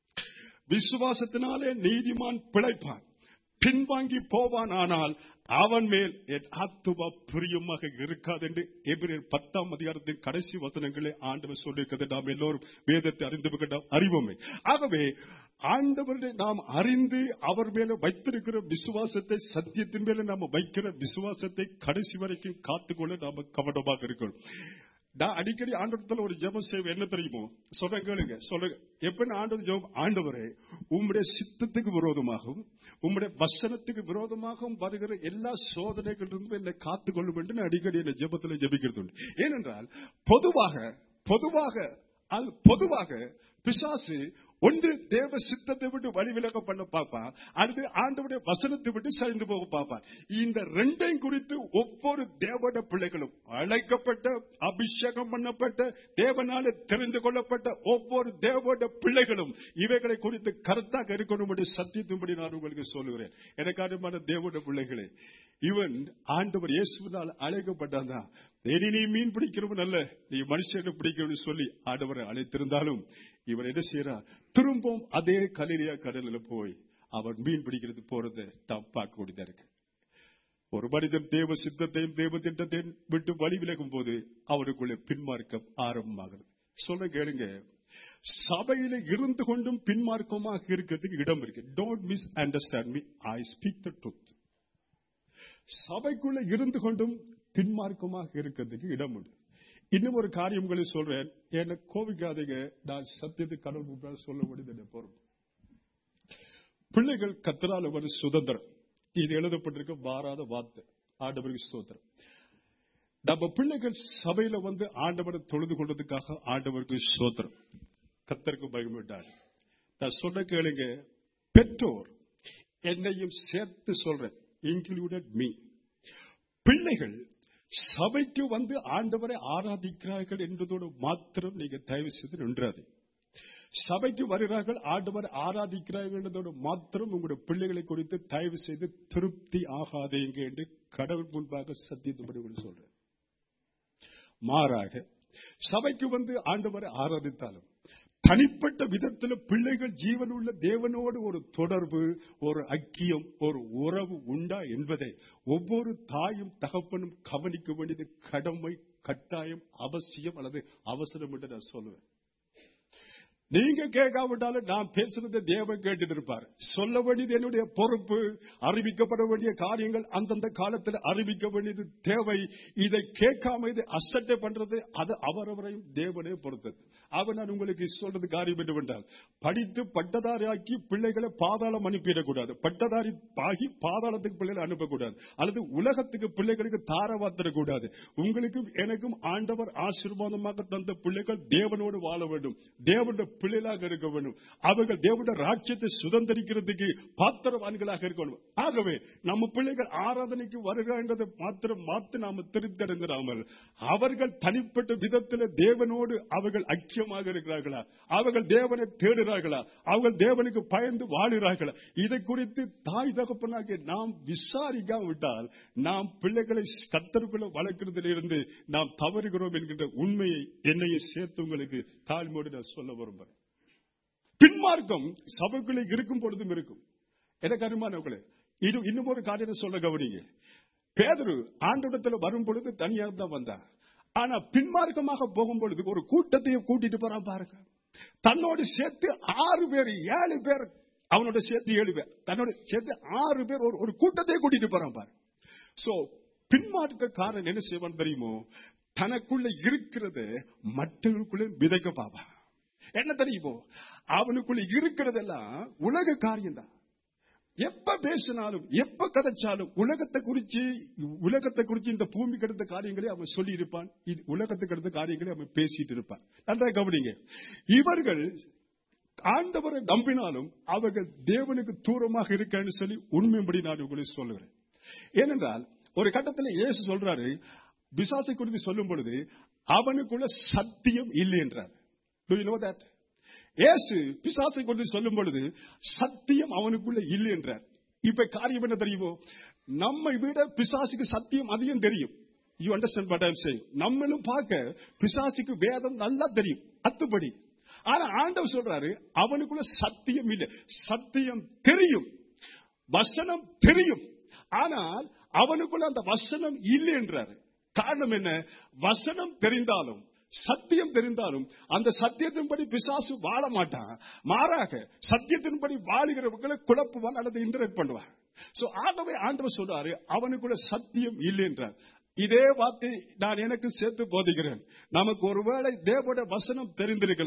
[SPEAKER 1] விசுவாசத்தினாலே நீதிமான் பிழைப்பான் பின்வாங்கி போவான் ஆனால் அவன் மேல் என் ஆத்துவா பிரியமாக இருக்காது என்று எபிரேர் பத்தாம் அதிகாரத்தின் கடைசி வசனங்களே ஆண்டவர் சொல்லியிருக்கிறது நாம் எல்லோரும் வேதத்தை அறிந்து கொண்ட அறிவோமே ஆகவே ஆண்டவரை நாம் அறிந்து அவர் மேல வைத்திருக்கிற விசுவாசத்தை சத்தியத்தின் மேல நாம் வைக்கிற விசுவாசத்தை கடைசி வரைக்கும் காத்துக்கொள்ள நாம கவனமாக இருக்கணும் நான் அடிக்கடி ஆண்டவரத்துல ஒரு ஜெபம் செய்வேன் என்ன தெரியுமோ சொல்ற கேளுங்க சொல்ற எப்ப ஆண்டவர் ஜெபம் ஆண்டவரே உம்முடைய சித்தத்துக்கு விரோதமாகவும் உம்முடைய வசனத்துக்கு விரோதமாகவும் வருகிற எல்லா சோதனைகளிலிருந்தும் என்னை காத்துக்கொள்ளும் என்று நான் அடிக்கடி என்ன ஜெபத்துல ஜெபிக்கிறது உண்டு ஏனென்றால் பொதுவாக பொதுவாக பொதுவாக பிசாசு
[SPEAKER 2] ஒன்று தேவ சித்தத்தை விட்டு வழிவிலக பண்ண பார்ப்பான் அடுத்து ஆண்டவுடைய வசனத்தை விட்டு சரிந்து போக பார்ப்பான் இந்த ரெண்டையும் குறித்து ஒவ்வொரு தேவட பிள்ளைகளும் அழைக்கப்பட்ட அபிஷேகம் பண்ணப்பட்ட தேவனால தெரிந்து கொள்ளப்பட்ட ஒவ்வொரு தேவட பிள்ளைகளும் இவைகளை குறித்து கருத்தாக இருக்கணும் என்று சத்தியத்தின்படி நான் உங்களுக்கு சொல்லுகிறேன் எனக்கான தேவட பிள்ளைகளே இவன் ஆண்டவர் இயேசுவினால் அழைக்கப்பட்டான் இனி நீ மீன் பிடிக்கிறவன் அல்ல நீ மனுஷனை பிடிக்கிறவன் சொல்லி ஆண்டவரை அழைத்திருந்தாலும் இவன் என்ன செய்யறான் திரும்பவும் அதே கலிலியா கடலில் போய் அவன் மீன் பிடிக்கிறது போறதை நாம் பார்க்க வேண்டியதா இருக்கு ஒரு மனிதன் தேவ சித்தத்தையும் தேவ திட்டத்தையும் விட்டு வழி விலகும் போது அவனுக்குள்ள பின்மார்க்கம் ஆரம்பமாகிறது சொல்ல கேளுங்க சபையில இருந்து கொண்டும் பின்மார்க்கமாக இருக்கிறதுக்கு இடம் இருக்கு don't misunderstand me I speak the truth சபைக்குள்ள இருந்து கொண்டும் பின்மார்க்கமாக இருக்கிறதுக்கு இடம் உண்டு இன்னும் ஒரு காரியம் உங்களை சொல்றேன் என்ன கோவிக்காதீங்க நான் சத்தியத்தை கடவுள் முன்னால் சொல்ல முடியுது பொறுப்பு பிள்ளைகள் கத்தரால் ஒரு சுதந்திரம் இது எழுதப்பட்டிருக்க மாறாத வார்த்தை ஆண்டவருக்கு சுதந்திரம் நம்ம பிள்ளைகள் சபையில வந்து ஆண்டவரை தொழுது கொண்டதுக்காக ஆண்டவருக்கு சோத்திரம் கத்தருக்கு பயமிட்டார் நான் சொன்ன கேளுங்க பெற்றோர் என்னையும் சேர்த்து சொல்றேன் இன்க்ளூடட் மீ பிள்ளைகள் சபைக்கு வந்து ஆண்டவரை ஆராதிக்கிறார்கள் என்பதோடு மாத்திரம் நீங்க தயவு செய்து நின்றாது சபைக்கு வருகிறார்கள் ஆண்டவர் ஆராதிக்கிறார்கள் என்பதோடு மாத்திரம் உங்களுடைய பிள்ளைகளை குறித்து தயவு செய்து திருப்தி ஆகாதேங்க என்று கடவுள் முன்பாக சத்தியத்துபடி சொல்றேன் மாறாக சபைக்கு வந்து ஆண்டவரை ஆராதித்தாலும் தனிப்பட்ட விதத்தில் பிள்ளைகள் ஜீவனுள்ள தேவனோடு ஒரு தொடர்பு ஒரு ஐக்கியம் ஒரு உறவு உண்டா என்பதை ஒவ்வொரு தாயும் தகப்பனும் கவனிக்க வேண்டியது கடமை கட்டாயம் அவசியம் அல்லது அவசரம் என்று நான் சொல்லுவேன் நீங்க கேட்காவிட்டாலும் நான் பேசுறதை தேவன் கேட்டுட்டு இருப்பார் சொல்ல வேண்டியது என்னுடைய பொறுப்பு அறிவிக்கப்பட வேண்டிய காரியங்கள் அந்தந்த காலத்தில் அறிவிக்க வேண்டியது தேவை இதை கேட்காம இது அசட்டை பண்றது அது அவரவரையும் தேவனே பொறுத்தது அவன் நான் உங்களுக்கு சொல்றது காரியம் என்னவென்றால் படித்து பட்டதாரியாக்கி பிள்ளைகளை பாதாளம் அனுப்பிடக்கூடாது பட்டதாரி ஆகி பாதாளத்துக்கு பிள்ளைகளை அனுப்பக்கூடாது அல்லது உலகத்துக்கு பிள்ளைகளுக்கு தாரவாத்திரக்கூடாது உங்களுக்கும் எனக்கும் ஆண்டவர் ஆசீர்வாதமாக தந்த பிள்ளைகள் தேவனோடு வாழ வேண்டும் தேவனுடைய பிள்ளைகளாக இருக்க வேண்டும் அவர்கள் தேவனுடைய ராஜ்யத்தை சுதந்திரிக்கிறதுக்கு பாத்திரவான்களாக இருக்கணும் ஆகவே நம்ம பிள்ளைகள் ஆராதனைக்கு வருகிறான்றதை மாத்திரம் மாத்து நாம திருத்தடைந்திராமல் அவர்கள் தனிப்பட்ட விதத்தில் தேவனோடு அவர்கள் ஐக்கியமாக இருக்கிறார்களா அவர்கள் தேவனை தேடுகிறார்களா அவர்கள் தேவனுக்கு பயந்து வாழுகிறார்களா இதை குறித்து தாய் தகப்பனாக நாம் விசாரிக்காவிட்டால் நாம் பிள்ளைகளை கத்தருக்குள்ள வளர்க்கிறதிலிருந்து நாம் தவறுகிறோம் என்கின்ற உண்மையை என்னையும் சேர்த்து உங்களுக்கு தாழ்மையோடு நான் சொல்ல விரும்புகிறேன் பின்மார்க்கம் சபைக்குள்ளே இருக்கும் பொழுதும் இருக்கும் எனக்கு அருமானவர்களே இது இன்னும் ஒரு காரியத்தை சொல்ல கவனிங்க பேதரு ஆண்டோடத்துல வரும் பொழுது தனியாக தான் வந்தார் ஆனா பின்மார்க்கமாக போகும் பொழுது ஒரு கூட்டத்தையும் கூட்டிட்டு போறான் பாருங்க தன்னோடு சேர்த்து ஆறு பேர் ஏழு பேர் அவனோட சேர்த்து ஏழு பேர் தன்னோட சேர்த்து ஆறு பேர் ஒரு ஒரு கூட்டத்தை கூட்டிட்டு போறான் பாரு சோ பின்மார்க்கக்காரன் என்ன செய்வான் தெரியுமோ தனக்குள்ள இருக்கிறத மற்றவர்களுக்குள்ள விதைக்க பாப்பா என்ன தெரியுமோ அவனுக்குள்ள இருக்கிறதெல்லாம் உலக காரியம் தான் எப்ப பேசினாலும் எப்ப கதைச்சாலும் உலகத்தை குறிச்சு உலகத்தை குறிச்சு இந்த பூமி கெடுத்த காரியங்களை அவன் சொல்லி இருப்பான் இது உலகத்தை கெடுத்த காரியங்களை அவன் பேசிட்டு இருப்பான் நல்லா கவனிங்க இவர்கள் ஆண்டவரை நம்பினாலும் அவர்கள் தேவனுக்கு தூரமாக இருக்கன்னு சொல்லி உண்மைப்படி நான் உங்களுக்கு சொல்லுகிறேன் ஏனென்றால் ஒரு கட்டத்தில் இயேசு சொல்றாரு பிசாசை குறித்து சொல்லும் பொழுது அவனுக்குள்ள சத்தியம் இல்லை என்றார் Do you know that? இயேசு பிசாசை குறித்து சொல்லும் பொழுது சத்தியம் அவனுக்குள்ள இல்லை என்றார் இப்ப காரியம் என்ன தெரியுமோ நம்மை விட பிசாசுக்கு சத்தியம் அதிகம் தெரியும் you understand what I'm saying நம்மளும் பார்க்க பிசாசுக்கு வேதம் நல்லா தெரியும் அத்துப்படி ஆனா ஆண்டவர் சொல்றாரு அவனுக்குள்ள சத்தியம் இல்லை சத்தியம் தெரியும் வசனம் தெரியும் ஆனால் அவனுக்குள்ள அந்த வசனம் இல்லை என்றாரு காரணம் என்ன வசனம் தெரிந்தாலும் சத்தியம் தெரிந்தாலும் அந்த சத்தியத்தின்படி பிசாசு வாழ மாட்டான் மாறாக சத்தியத்தின்படி வாழுகிறவர்களை குழப்புவான் அல்லது இன்டரக்ட் பண்ணுவான் சோ ஆகவே ஆண்டவர் சொல்றாரு அவனுக்குள்ள சத்தியம் இல்லை என்றார் இதே வார்த்தை நான் எனக்கு சேர்த்து போதிக்கிறேன் நமக்கு ஒருவேளை தேவோட வசனம் தெரிந்திருக்கலாம்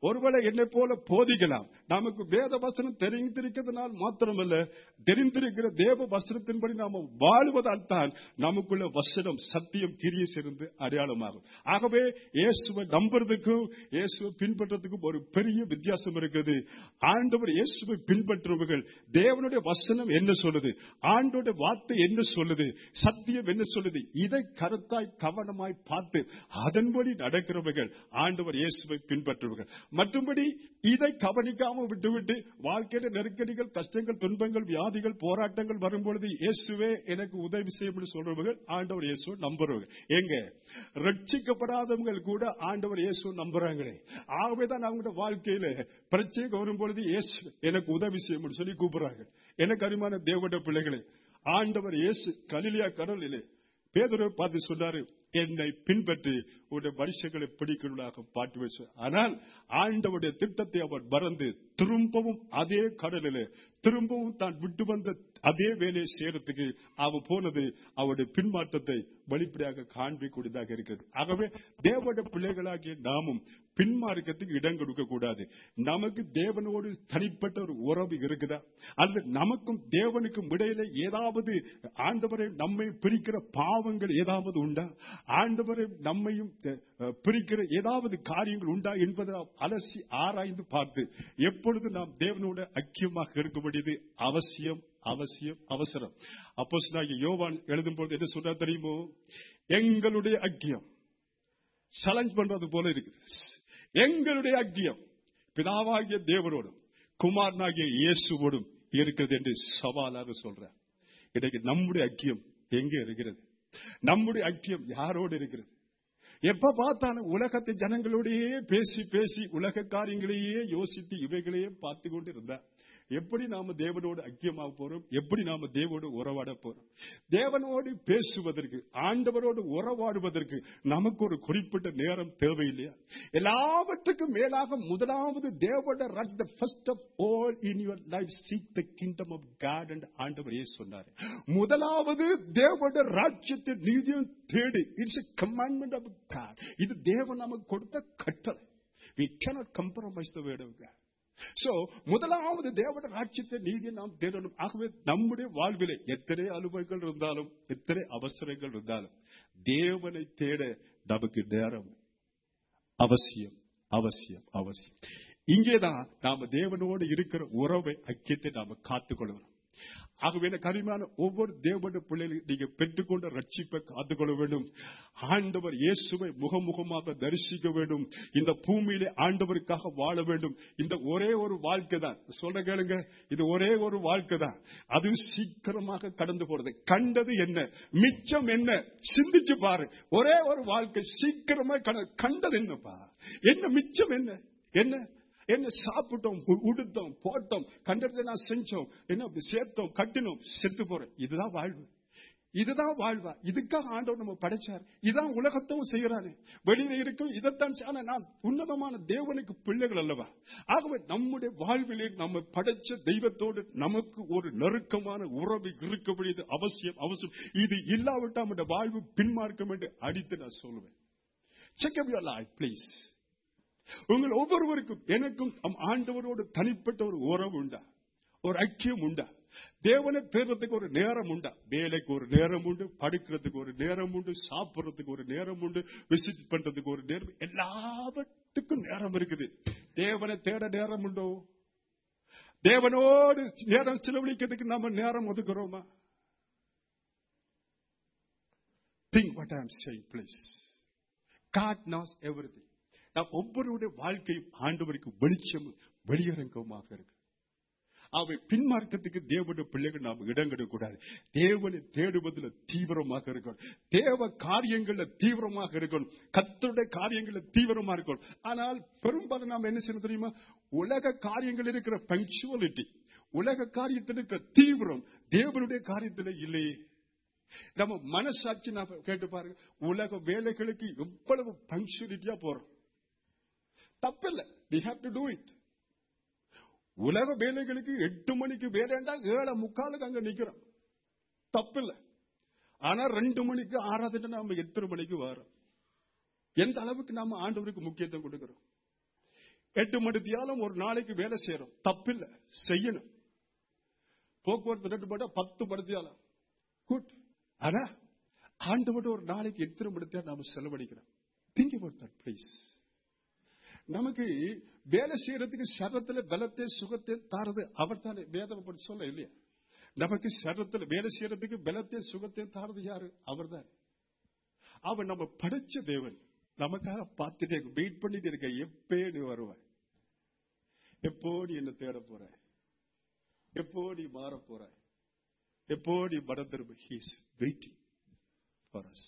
[SPEAKER 2] ஒருவேளை என்னை போல போதிக்கலாம் நமக்கு வேத வசனம் தெரிந்திருக்கிறதுனால் மாத்திரமல்ல தெரிந்திருக்கிற தேவ வசனத்தின்படி நாம வாழ்வதால் தான் நமக்குள்ள வசனம் சத்தியம் கிரியை சேர்ந்து அடையாளமாகும் ஆகவே இயேசுவை நம்புறதுக்கும் இயேசுவை பின்பற்றதுக்கும் ஒரு பெரிய வித்தியாசம் இருக்குது ஆண்டவர் இயேசுவை பின்பற்றுபவர்கள் தேவனுடைய வசனம் என்ன சொல்லுது ஆண்டோட வார்த்தை என்ன சொல்லுது சத்தியம் என்ன சொல்லுது இதை கருத்தாய் கவனமாய் பார்த்து அதன்படி நடக்கிறவர்கள் ஆண்டவர் இயேசுவை பின்பற்றுபவர்கள் மற்றும்படி இதை கவனிக்காம விட்டுவிட்டு வாழ்க்கையில நெருக்கடிகள் கஷ்டங்கள் துன்பங்கள் வியாதிகள் போராட்டங்கள் வரும்பொழுது இயேசுவே எனக்கு உதவி செய்யும் சொல்றவர்கள் ஆண்டவர் இயேசு நம்புறவர்கள் எங்க ரட்சிக்கப்படாதவங்க கூட ஆண்டவர் இயேசு நம்புறாங்களே ஆகவேதான் அவங்களோட வாழ்க்கையில பிரச்சனை வரும்பொழுது இயேசு எனக்கு உதவி செய்யும் சொல்லி கூப்பிடுறாங்க எனக்கு அருமான தேவட பிள்ளைகளே ஆண்டவர் இயேசு கலிலியா கடலிலே பேதரை பார்த்து சொன்னாரு என்னை பின்பற்றி உடைய வருஷங்களை பிடிக்கிறதாக பாட்டு வச்சு ஆனால் ஆண்டவுடைய திட்டத்தை அவர் மறந்து திரும்பவும் அதே கடலில் திரும்பவும் தான் விட்டு வந்த அதே வேலையை செய்யறதுக்கு அவ போனது அவருடைய பின்மாற்றத்தை வெளிப்படையாக காண்பிக்கூடியதாக இருக்கிறது ஆகவே தேவட பிள்ளைகளாகிய நாமும் பின்மார்க்கத்துக்கு இடம் கொடுக்க கூடாது நமக்கு தேவனோடு தனிப்பட்ட ஒரு உறவு இருக்குதா அல்லது நமக்கும் தேவனுக்கும் இடையில ஏதாவது ஆண்டவரை நம்மை பிரிக்கிற பாவங்கள் ஏதாவது உண்டா ஆண்டவரை நம்மையும் அஹ், பிரிக்கிற ஏதாவது காரியங்கள் உண்டா என்பதை அலசி ஆராய்ந்து பார்த்து எப்பொழுது நாம் தேவனோட ஐக்கியமாக இருக்க வேண்டியது அவசியம் அவசியம் அவசரம் அப்போ யோவான் எழுதும் போது என்ன சொல்றா தெரியுமோ எங்களுடைய ஐக்கியம் சலஞ்ச் பண்றது போல இருக்குது எங்களுடைய ஐக்கியம் பிதாவாகிய தேவனோடும் குமாரனாகிய இயேசுவோடும் இருக்கிறது என்று சவாலாக சொல்றார் இன்னைக்கு நம்முடைய ஐக்கியம் எங்கே இருக்கிறது நம்முடைய ஐக்கியம் யாரோடு இருக்கிறது எப்ப பார்த்தாலும் உலகத்து ஜனங்களோடையே பேசி பேசி உலக காரியங்களையே யோசித்து இவைகளையே பார்த்து கொண்டு இருந்தார் எப்படி நாம தேவனோடு ஐக்கியமாக போறோம் எப்படி நாம தேவனோடு உறவாட போறோம் தேவனோடு பேசுவதற்கு ஆண்டவரோடு உறவாடுவதற்கு நமக்கு ஒரு குறிப்பிட்ட நேரம் தேவையில்லையா எல்லாவற்றுக்கும் மேலாக முதலாவது தேவோட the first of all in your life seek the kingdom of God and ஆண்டவர் ஏ சொன்னார் முதலாவது தேவோட ராஜ்யத்தை நீதியும் தேடு it's a commandment of God இது தேவன் நமக்கு கொடுத்த கட்டளை we cannot compromise the word of God so முதலாவது தேவட ராட்சியத்தை நீதியை நாம் தேடணும் ஆகவே நம்முடைய வாழ்விலே எத்தனை அலுவல்கள் இருந்தாலும் எத்தனை அவசரங்கள் இருந்தாலும் தேவனை தேட நமக்கு நேரம் அவசியம் அவசியம் அவசியம் இங்கேதான் நாம தேவனோடு இருக்கிற உறவை ஐக்கியத்தை நாம காத்துக்கொள்ளணும் ஆகவே எனக்கு அருமையான ஒவ்வொரு தேவனுடைய பிள்ளைகளும் நீங்க பெற்றுக்கொண்ட ரட்சிப்பை காத்துக்கொள்ள வேண்டும் ஆண்டவர் இயேசுவை முகமுகமாக தரிசிக்க வேண்டும் இந்த பூமியிலே ஆண்டவருக்காக வாழ வேண்டும் இந்த ஒரே ஒரு வாழ்க்கை தான் சொல்ற கேளுங்க இது ஒரே ஒரு வாழ்க்கை தான் அது சீக்கிரமாக கடந்து போறது கண்டது என்ன மிச்சம் என்ன சிந்திச்சு பாரு ஒரே ஒரு வாழ்க்கை சீக்கிரமா கட- கண்டது என்னப்பா என்ன மிச்சம் என்ன என்ன என்ன சாப்பிட்டோம் உ- உடுத்தோம் போட்டோம் கண்டதை நான் செஞ்சோம் என்ன அப்படி சேர்த்தோம் கட்டினோம் செத்து போறோம் இதுதான் வாழ்வு இதுதான் வாழ்வா இதுக்காக ஆண்டவர் நம்ம படைச்சார் இதான் உலகத்தும் செய்யறானே வெளியில இருக்கும் இதைத்தான் செய்- ஆனா நான் உன்னதமான தேவனுக்கு பிள்ளைகள் அல்லவா ஆகவே நம்முடைய வாழ்விலே நம்ம படைச்ச தெய்வத்தோடு நமக்கு ஒரு நெருக்கமான உறவு இருக்க வேண்டியது அவசியம் அவசியம் இது இல்லாவிட்டால் நம்முடைய வாழ்வு பின்மார்க்கம் என்று அடித்து நான் சொல்லுவேன் check up your life please உங்கள் ஒவ்வொருவருக்கும் எனக்கும் நம் ஆண்டவரோடு தனிப்பட்ட ஒரு உறவு உண்டா ஒரு ஐக்கியம் உண்டா தேவனை தேடுறதுக்கு ஒரு நேரம் உண்டா வேலைக்கு ஒரு நேரம் உண்டு படுக்கிறதுக்கு ஒரு நேரம் உண்டு சாப்பிடுறதுக்கு ஒரு நேரம் உண்டு விசிட் பண்றதுக்கு ஒரு நேரம் எல்லாவற்றுக்கும் நேரம் இருக்குது தேவனை தேட நேரம் உண்டோ தேவனோடு நேரம் செலவழிக்கிறதுக்கு நாம நேரம் ஒதுக்குறோமா think what I am saying please God knows everything நாம் ஒவ்வொருடைய வாழ்க்கையும் ஆண்டவருக்கு வெளிச்சம் வெளியரங்கமாக இருக்கு அவை பின்மார்க்கத்துக்கு தேவனுடைய பிள்ளைகள் நாம் இடம் கொடுக்கூடாது தேவனை தேடுவதில் தீவிரமாக இருக்கணும் தேவ காரியங்கள்ல தீவிரமாக இருக்கணும் கத்தருடைய காரியங்கள்ல தீவிரமா இருக்கணும் ஆனால் பெரும்பாலும் நாம் என்ன செய்யணும் தெரியுமா உலக காரியங்கள் இருக்கிற பங்க்சுவலிட்டி உலக காரியத்தில் இருக்கிற தீவிரம் தேவனுடைய காரியத்தில் இல்லையே நம்ம மனசாட்சி நான் கேட்டு பாருங்க உலக வேலைகளுக்கு எவ்வளவு பங்க்சுவலிட்டியா போறோம் தப்பில்லை we have to do it உலக வேலைகளுக்கு எட்டு மணிக்கு வேலைண்டா ஏழை முக்காலுக்கு அங்க நிக்கிறோம் தப்பில்லை ஆனா ரெண்டு மணிக்கு ஆறாவது நாம எத்தனை மணிக்கு வரோம் எந்த அளவுக்கு நாம ஆண்டவருக்கு முக்கியத்துவம் கொடுக்கிறோம் எட்டு மணி தியாலம் ஒரு நாளைக்கு வேலை செய்யறோம் தப்பில்லை செய்யணும் போக்குவரத்து ரெண்டு மணி பத்து மணி தியாலம் குட் ஆனா ஆண்டவட ஒரு நாளைக்கு எத்தனை மணி நேரம் நாம செலவழிக்கிறோம் திங்க் about that ப்ளீஸ் நமக்கு வேலை செய்யறதுக்கு சரத்துல பலத்தை சுகத்தை தாரது அவர் தானே வேதம் பற்றி சொல்ல இல்லையா நமக்கு சரத்துல வேலை செய்யறதுக்கு பலத்தை சுகத்தை தாரது யாரு அவர் தான் அவன் நம்ம படைச்ச தேவன் நமக்காக பார்த்துட்டே வெயிட் பண்ணிட்டு இருக்க எப்பே நீ வருவாய் எப்போ நீ என்ன தேட போற எப்போ நீ மாற போற எப்போ நீ மனம் திரும்ப ஹீஸ் வெயிட்டிங் ஃபார் அஸ்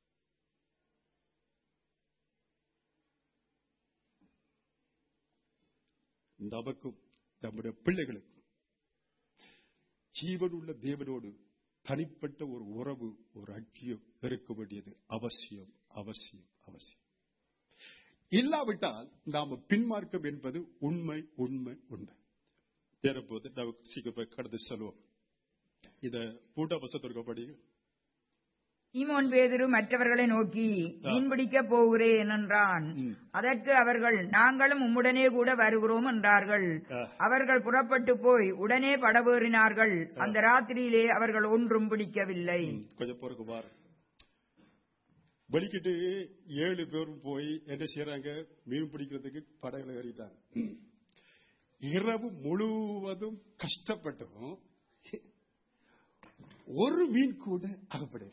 [SPEAKER 2] நமக்கும் நம்முடைய பிள்ளைகளுக்கும் ஜீவனுள்ள தேவனோடு தனிப்பட்ட ஒரு உறவு ஒரு ஐக்கியம் இருக்க வேண்டியது அவசியம் அவசியம் அவசியம் இல்லாவிட்டால் நாம பின்மார்க்கம் என்பது உண்மை உண்மை உண்மை தேரப்போது நமக்கு சீக்கிரம் கடந்து செல்வோம் இத பூட்ட வசத்திற்கு படிங்க
[SPEAKER 3] சீமோன் பேதுரு மற்றவர்களை நோக்கி மீன்பிடிக்க போகிறேன் என்றான்
[SPEAKER 2] ம்.
[SPEAKER 3] அதற்கு அவர்கள் நாங்களும் உம்முடனே கூட வருகிறோம் என்றார்கள்
[SPEAKER 2] ஆ.
[SPEAKER 3] அவர்கள் புறப்பட்டு போய் உடனே படவேறினார்கள் அந்த ராத்திரியிலே அவர்கள் ஒன்றும் பிடிக்கவில்லை
[SPEAKER 2] கொஞ்சம் பொறுக்கு பாரு வலிக்கிட்டு ஏழு பேரும் போய் என்ன செய்யறாங்க மீன் பிடிக்கிறதுக்கு படகுல ஏறிட்டாங்க இரவு முழுவதும் கஷ்டப்பட்டும் ஒரு மீன் கூட அகப்படல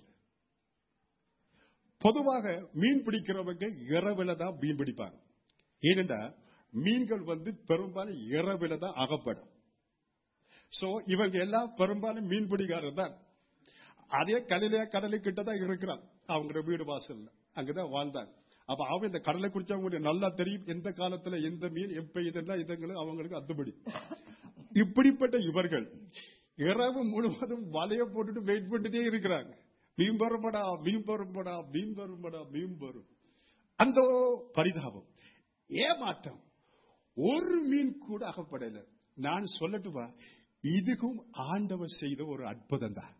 [SPEAKER 2] பொதுவாக மீன் பிடிக்கிறவங்க இரவுல தான் மீன் பிடிப்பாங்க ஏனென்றா மீன்கள் வந்து பெரும்பாலும் இரவுல தான் அகப்படும் சோ இவங்க எல்லாம் பெரும்பாலும் மீன்பிடிக்காரர் தான் அதே கலிலே கடலுக்கிட்ட தான் இருக்கிறான் அவங்களோட வீடு வாசல்ல அங்கதான் வாழ்ந்தாங்க அப்ப அவன் இந்த கடலை குடிச்சவங்களுக்கு நல்லா தெரியும் எந்த காலத்துல எந்த மீன் எப்ப இதெல்லாம் இதுங்களும் அவங்களுக்கு அத்துபடி இப்படிப்பட்ட இவர்கள் இரவு முழுவதும் வலைய போட்டுட்டு வெயிட் பண்ணிட்டே இருக்கிறாங்க மீன் வரும்படா மீன் வரும்படா மீன் வரும்படா மீன் வரும் அந்த பரிதாபம் ஏமாற்றம் ஒரு மீன் கூட அகப்படல நான் சொல்லட்டுமா இதுக்கும் ஆண்டவர் செய்த ஒரு அற்புதம் தான்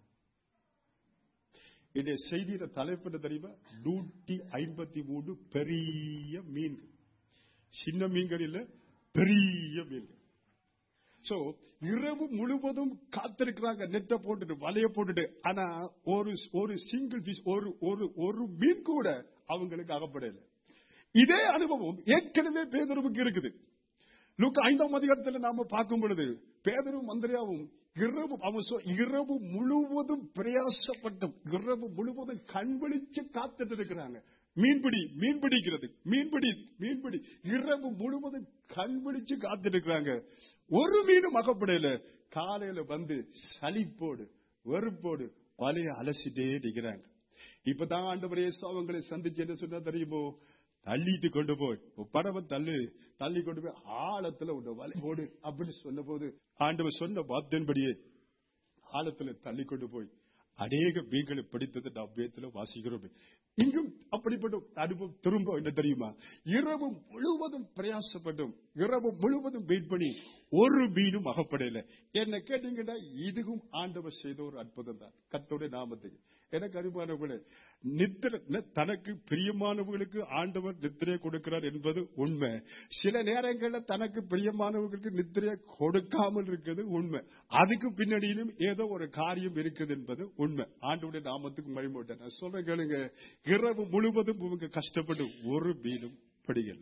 [SPEAKER 2] இந்த செய்தியில தலைப்பு என்ன தெரியுமா நூற்றி ஐம்பத்தி மூணு பெரிய மீன்கள் சின்ன மீன்கள் இல்ல பெரிய மீன்கள் சோ இரவு முழுவதும் காத்திருக்கிறாங்க நெட்டை போட்டுட்டு வலைய போட்டுட்டு ஆனா ஒரு ஒரு சிங்கிள் பீஸ் ஒரு ஒரு ஒரு மீன் கூட அவங்களுக்கு அகப்படல இதே அனுபவம் ஏற்கனவே பேதருவுக்கு இருக்குது லூக்கா ஐந்தாம் அதிகாரத்தில் நாம பார்க்கும் பொழுது பேதரும் மந்திரியாவும் இரவு அவன் சொ- இரவு முழுவதும் பிரயாசப்பட்டும் இரவு முழுவதும் கண்விழிச்சு காத்துட்டு இருக்கிறாங்க மீன்பிடி மீன் பிடிக்கிறது மீன்பிடி மீன்பிடி இரவு முழுவதும் கண்விழிச்சு காத்துட்டு இருக்கிறாங்க ஒரு மீனும் அகப்படையில காலையில வந்து சலிப்போடு வெறுப்போடு வலைய அலசிட்டே நிக்கிறாங்க இப்பதான் ஆண்டவர் இயேசு அவங்களை சந்திச்சு என்ன சொன்னா தெரியுமோ தள்ளிட்டு கொண்டு போய் உன் படவை தள்ளு தள்ளி கொண்டு போய் ஆழத்துல உன்னை வலை போடு அப்படின்னு சொன்ன போது ஆண்டவர் சொன்ன வார்த்தையின்படியே ஆழத்துல தள்ளி கொண்டு போய் அநேக மீன்களை பிடித்தது நாம் வேத்துல வாசிக்கிறோம் இங்கும் அப்படிப்பட்ட அனுபவம் திரும்ப என்ன தெரியுமா இரவு முழுவதும் பிரயாசப்பட்டும் இரவு முழுவதும் வெயிட் பண்ணி ஒரு மீனும் அகப்படல என்ன கேட்டீங்கன்னா இதுவும் ஆண்டவர் செய்த ஒரு அற்புதம் தான் கத்தோட நாமத்துக்கு எனக்கு அனுமானவர்களே நித்திர ந- தனக்கு பிரியமானவர்களுக்கு ஆண்டவர் நித்திரையை கொடுக்கிறார் என்பது உண்மை சில நேரங்களில் தனக்கு பிரியமானவர்களுக்கு நித்திரையை கொடுக்காமல் இருக்கிறது உண்மை அதுக்கு பின்னணியிலும் ஏதோ ஒரு காரியம் இருக்குது என்பது உண்மை ஆண்டவருடைய நாமத்துக்கு மழிமோட்டேன் நான் சொல்றேன் கேளுங்க இரவு முழுவதும் இவங்க கஷ்டப்பட்டு ஒரு மீனும் பிடிக்கல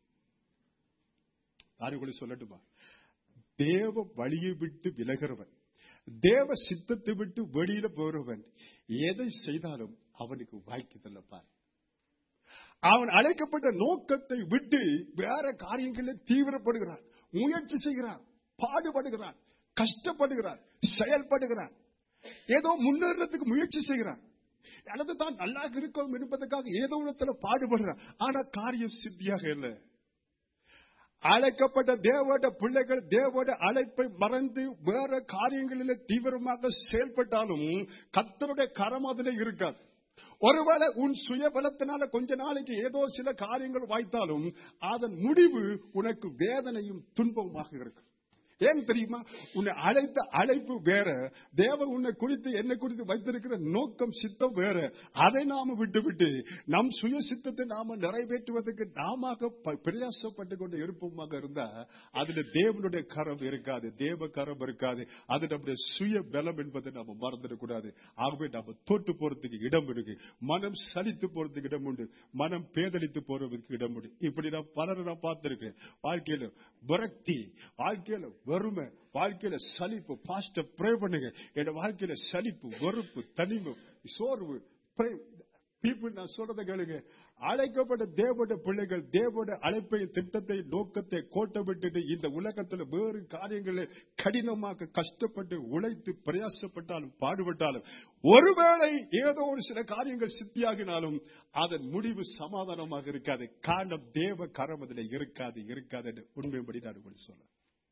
[SPEAKER 2] யாருக்குள்ள சொல்லட்டுமா தேவ வழியை விட்டு விலகிறவன் தேவ சித்தத்தை விட்டு வெளியில போறவன் எதை செய்தாலும் அவனுக்கு வாய்க்குதல்ல பார் அவன் அழைக்கப்பட்ட நோக்கத்தை விட்டு வேற காரியங்களில் தீவிரப்படுகிறான் முயற்சி செய்கிறான் பாடுபடுகிறான் கஷ்டப்படுகிறான் செயல்படுகிறான் ஏதோ முன்னேறதுக்கு முயற்சி செய்கிறான் அல்லது தான் நல்லா இருக்கும் என்பதற்காக ஏதோ இடத்துல பாடுபடுறான் ஆனா காரியம் சித்தியாக இல்லை அழைக்கப்பட்ட தேவோட பிள்ளைகள் தேவோட அழைப்பை மறந்து வேற காரியங்களில் தீவிரமாக செயல்பட்டாலும் கத்தருடைய கரம் அதில் இருக்காது ஒருவேளை உன் சுய பலத்தினால கொஞ்ச நாளைக்கு ஏதோ சில காரியங்கள் வாய்த்தாலும் அதன் முடிவு உனக்கு வேதனையும் துன்பமாக இருக்கும் ஏன் தெரியுமா உன்னை அழைத்த அழைப்பு வேற தேவ உன்னை குறித்து என்னை குறித்து வைத்திருக்கிற நோக்கம் சித்தம் வேற அதை நாம விட்டு விட்டு நம் சுய சித்தத்தை நாம நிறைவேற்றுவதற்கு நாம பிரயாசப்பட்டு கொண்டு இருப்போமாக இருந்தா அதுல தேவனுடைய கரம் இருக்காது தேவ கரம் இருக்காது அது நம்முடைய சுய பலம் என்பதை நாம மறந்துடக்கூடாது ஆகவே நாம தோட்டு போறதுக்கு இடம் இருக்கு மனம் சலித்து போறதுக்கு இடம் உண்டு மனம் பேதலித்து போறதுக்கு இடம் உண்டு இப்படி நான் பலரை நான் பார்த்திருக்கேன் வாழ்க்கையில விரக்தி வாழ்க்கையில வறுமை வாழ்க்கையில சலிப்பு பாஸ்ட ப்ரே பண்ணுங்க என் வாழ்க்கையில சலிப்பு வெறுப்பு தனிமை சோர்வு பீப்புள் நான் சொல்றதை கேளுங்க அழைக்கப்பட்ட தேவட பிள்ளைகள் தேவட அழைப்பை திட்டத்தை நோக்கத்தை கோட்டை விட்டுட்டு இந்த உலகத்துல வேறு காரியங்களை கடினமாக கஷ்டப்பட்டு உழைத்து பிரயாசப்பட்டாலும் பாடுபட்டாலும் ஒருவேளை ஏதோ ஒரு சில காரியங்கள் சித்தியாகினாலும் அதன் முடிவு சமாதானமாக இருக்காது காரணம் தேவ கரம் அதில் இருக்காது இருக்காது என்று உண்மைப்படி நான் உங்களுக்கு சொல்ல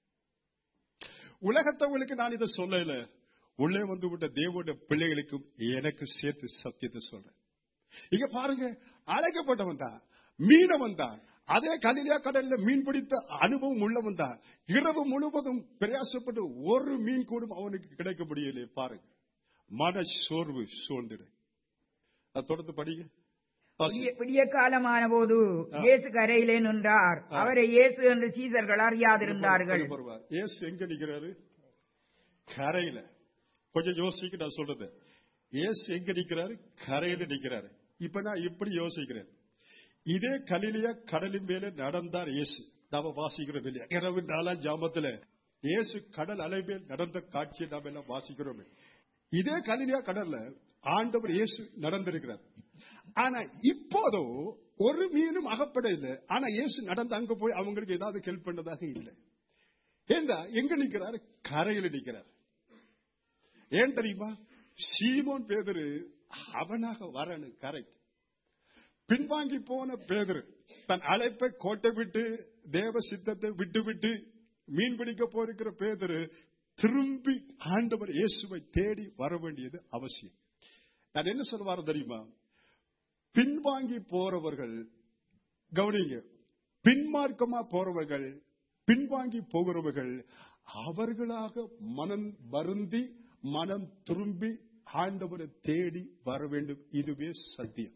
[SPEAKER 2] உலகத்தவங்களுக்கு நான் இதை சொல்லல உள்ளே வந்து விட்ட தேவோட பிள்ளைகளுக்கும் எனக்கு சேர்த்து சத்தியத்தை சொல்றேன் இங்க பாருங்க அழைக்கப்பட்டவன் தான் மீனவன் தான் அதே கலிலியா கடல்ல மீன் பிடித்த அனுபவம் உள்ளவன் தான் இரவு முழுவதும் பிரயாசப்பட்டு ஒரு மீன் கூடும் அவனுக்கு கிடைக்க முடியலையே பாருங்க மன சோர்வு சோர்ந்துடு அது தொடர்ந்து படிங்க
[SPEAKER 3] விடிய- விடிய காலமான போது இயேசு கரையிலே நின்றார் அவரை இயேசு என்று சீசர்கள் அறியாதிருந்தார்கள்
[SPEAKER 2] வருவார் இயேசு எங்க நிக்கிறாரு கரையில கொஞ்சம் யோசிக்க நான் சொல்றது இயேசு எங்க நிக்கிறாரு கரையில நிக்கிறாரு இப்ப நான் இப்படி யோசிக்கிறேன் இதே கலிலியா கடலின் மேல நடந்தார் இயேசு நாம வாசிக்கிறோம் இல்லையா இரவு நாலாம் ஜாமத்துல இயேசு கடல் அலை மேல் நடந்த காட்சியை நாம எல்லாம் வாசிக்கிறோமே இதே கலிலியா கடல்ல ஆண்டவர் இயேசு நடந்திருக்கிறார் ஆனா இப்போதோ ஒரு மீனும் அகப்பட இல்லை ஆனா இயேசு நடந்து அங்க போய் அவங்களுக்கு ஏதாவது ஹெல்ப் பண்ணதாக இல்லை ஏண்டா எங்க நிக்கிறாரு கரையில நிக்கிறார் ஏன் தெரியுமா சீமோன் பேதரு அவனாக வரணும் கரைக்கு பின்வாங்கி போன பேதரு தன் அழைப்பை கோட்டை விட்டு தேவ சித்தத்தை விட்டு விட்டு மீன் பிடிக்க போயிருக்கிற பேதரு திரும்பி ஆண்டவர் இயேசுவை தேடி வர வேண்டியது அவசியம் நான் என்ன சொல்ல வர தெரியுமா பின்வாங்கி போறவர்கள் கவனிங்க பின்மார்க்கமா போறவர்கள் பின்வாங்கி போகிறவர்கள் அவர்களாக மனம் வருந்தி மனம் திரும்பி ஆண்டவரை தேடி வர வேண்டும் இதுவே சத்தியம்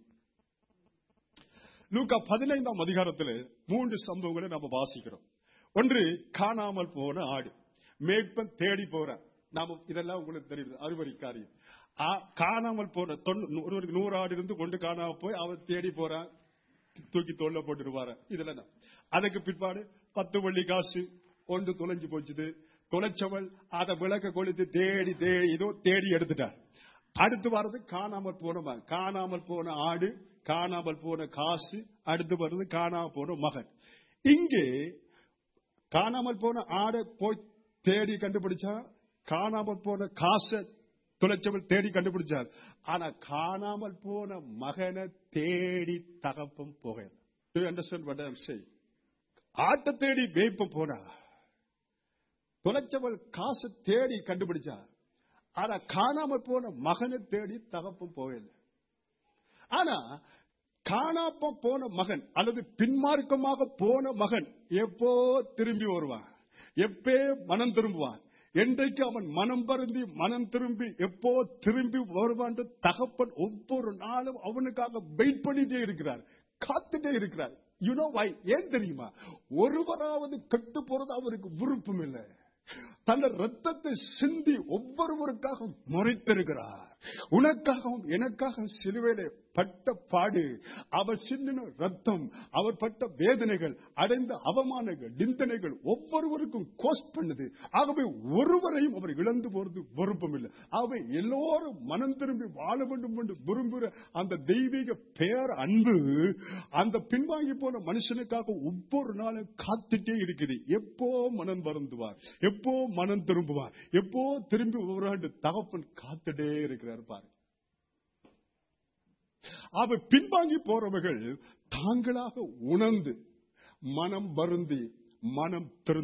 [SPEAKER 2] லூக்கா பதினைந்தாம் அதிகாரத்தில் மூன்று சம்பவங்களை நம்ம வாசிக்கிறோம் ஒன்று காணாமல் போன ஆடு மேய்ப்பன் தேடி போற நாம இதெல்லாம் உங்களுக்கு தெரியுது அறுவடை காரியம் ஆ, காணாமல் போன தொண்ணூ- ஒருவருக்கு நூறு ஆடு இருந்து கொண்டு காணாம போய் அவன் தேடி போறான் தூக்கி தோல்ல போட்டுருவார இதுல தான். அதுக்கு பிற்பாடு பத்து வள்ளி காசு ஒன்று தொலைஞ்சு போச்சுது தொலைச்சவள் அதை விளக்க கொளுத்து தேடி தேடி இதோ தேடி எடுத்துட்டார் அடுத்து வர்றது காணாமல் போன மகன் காணாமல் போன ஆடு காணாமல் போன காசு அடுத்து வர்றது காணாமல் போன மகன் இங்கே காணாமல் போன ஆடை போய் தேடி கண்டுபிடிச்சா காணாமல் போன காசை துளைச்சவள் தேடி கண்டுபிடிச்சார் ஆனா காணாமல் போன மகனை தேடி தகப்பம் போக அண்டர்ஸ்டாண்ட் what I'm saying? ஆட்டை தேடி மேய்ப்ப போனா துளைச்சவள் காசை தேடி கண்டுபிடிச்சா ஆனா காணாமல் போன மகனை தேடி தகப்பம் போகல ஆனா காணாம போன மகன் அல்லது பின்மார்க்கமாக போன மகன் எப்போ திரும்பி வருவான் எப்பே மனம் திரும்புவான் என்றைக்கு அவன் மனம் பருந்தி மனம் திரும்பி எப்போ திரும்பி வருவான் என்று தகப்பன் ஒவ்வொரு நாளும் அவனுக்காக வெயிட் பண்ணிட்டே இருக்கிறார் காத்துட்டே இருக்கிறார் யூனோ வை ஏன் தெரியுமா ஒருவராவது கெட்டு போறது அவருக்கு விருப்பம் இல்லை தன்னை ரத்தத்தை சிந்தி ஒவ்வொருவருக்காக முறைத்திருக்கிறார் உனக்காகவும் எனக்காக சிலுவையிலே பட்ட பாடு அவர் சிந்தின ரத்தம் அவர் பட்ட வேதனைகள் அடைந்த அவமானங்கள் நிந்தனைகள் ஒவ்வொருவருக்கும் கோஸ்ட் பண்ணுது ஆகவே ஒருவரையும் அவர் இழந்து போறது விருப்பம் இல்லை ஆகவே எல்லோரும் மனம் திரும்பி வாழ வேண்டும் என்று விரும்புகிற அந்த தெய்வீக பேர் அன்பு அந்த பின்வாங்கி போன மனுஷனுக்காக ஒவ்வொரு நாளும் காத்துட்டே இருக்குது எப்போ மனம் வருந்துவார் எப்போ மனம் திரும்புவார் எப்போ திரும்பி ஒரு தகப்பன் காத்துட்டே இருக்கிறார் பாரு அவ பின்வாங்கி போறவர்கள் தாங்களாக உணர்ந்து மனம் வருந்தி மனம் திருந்தி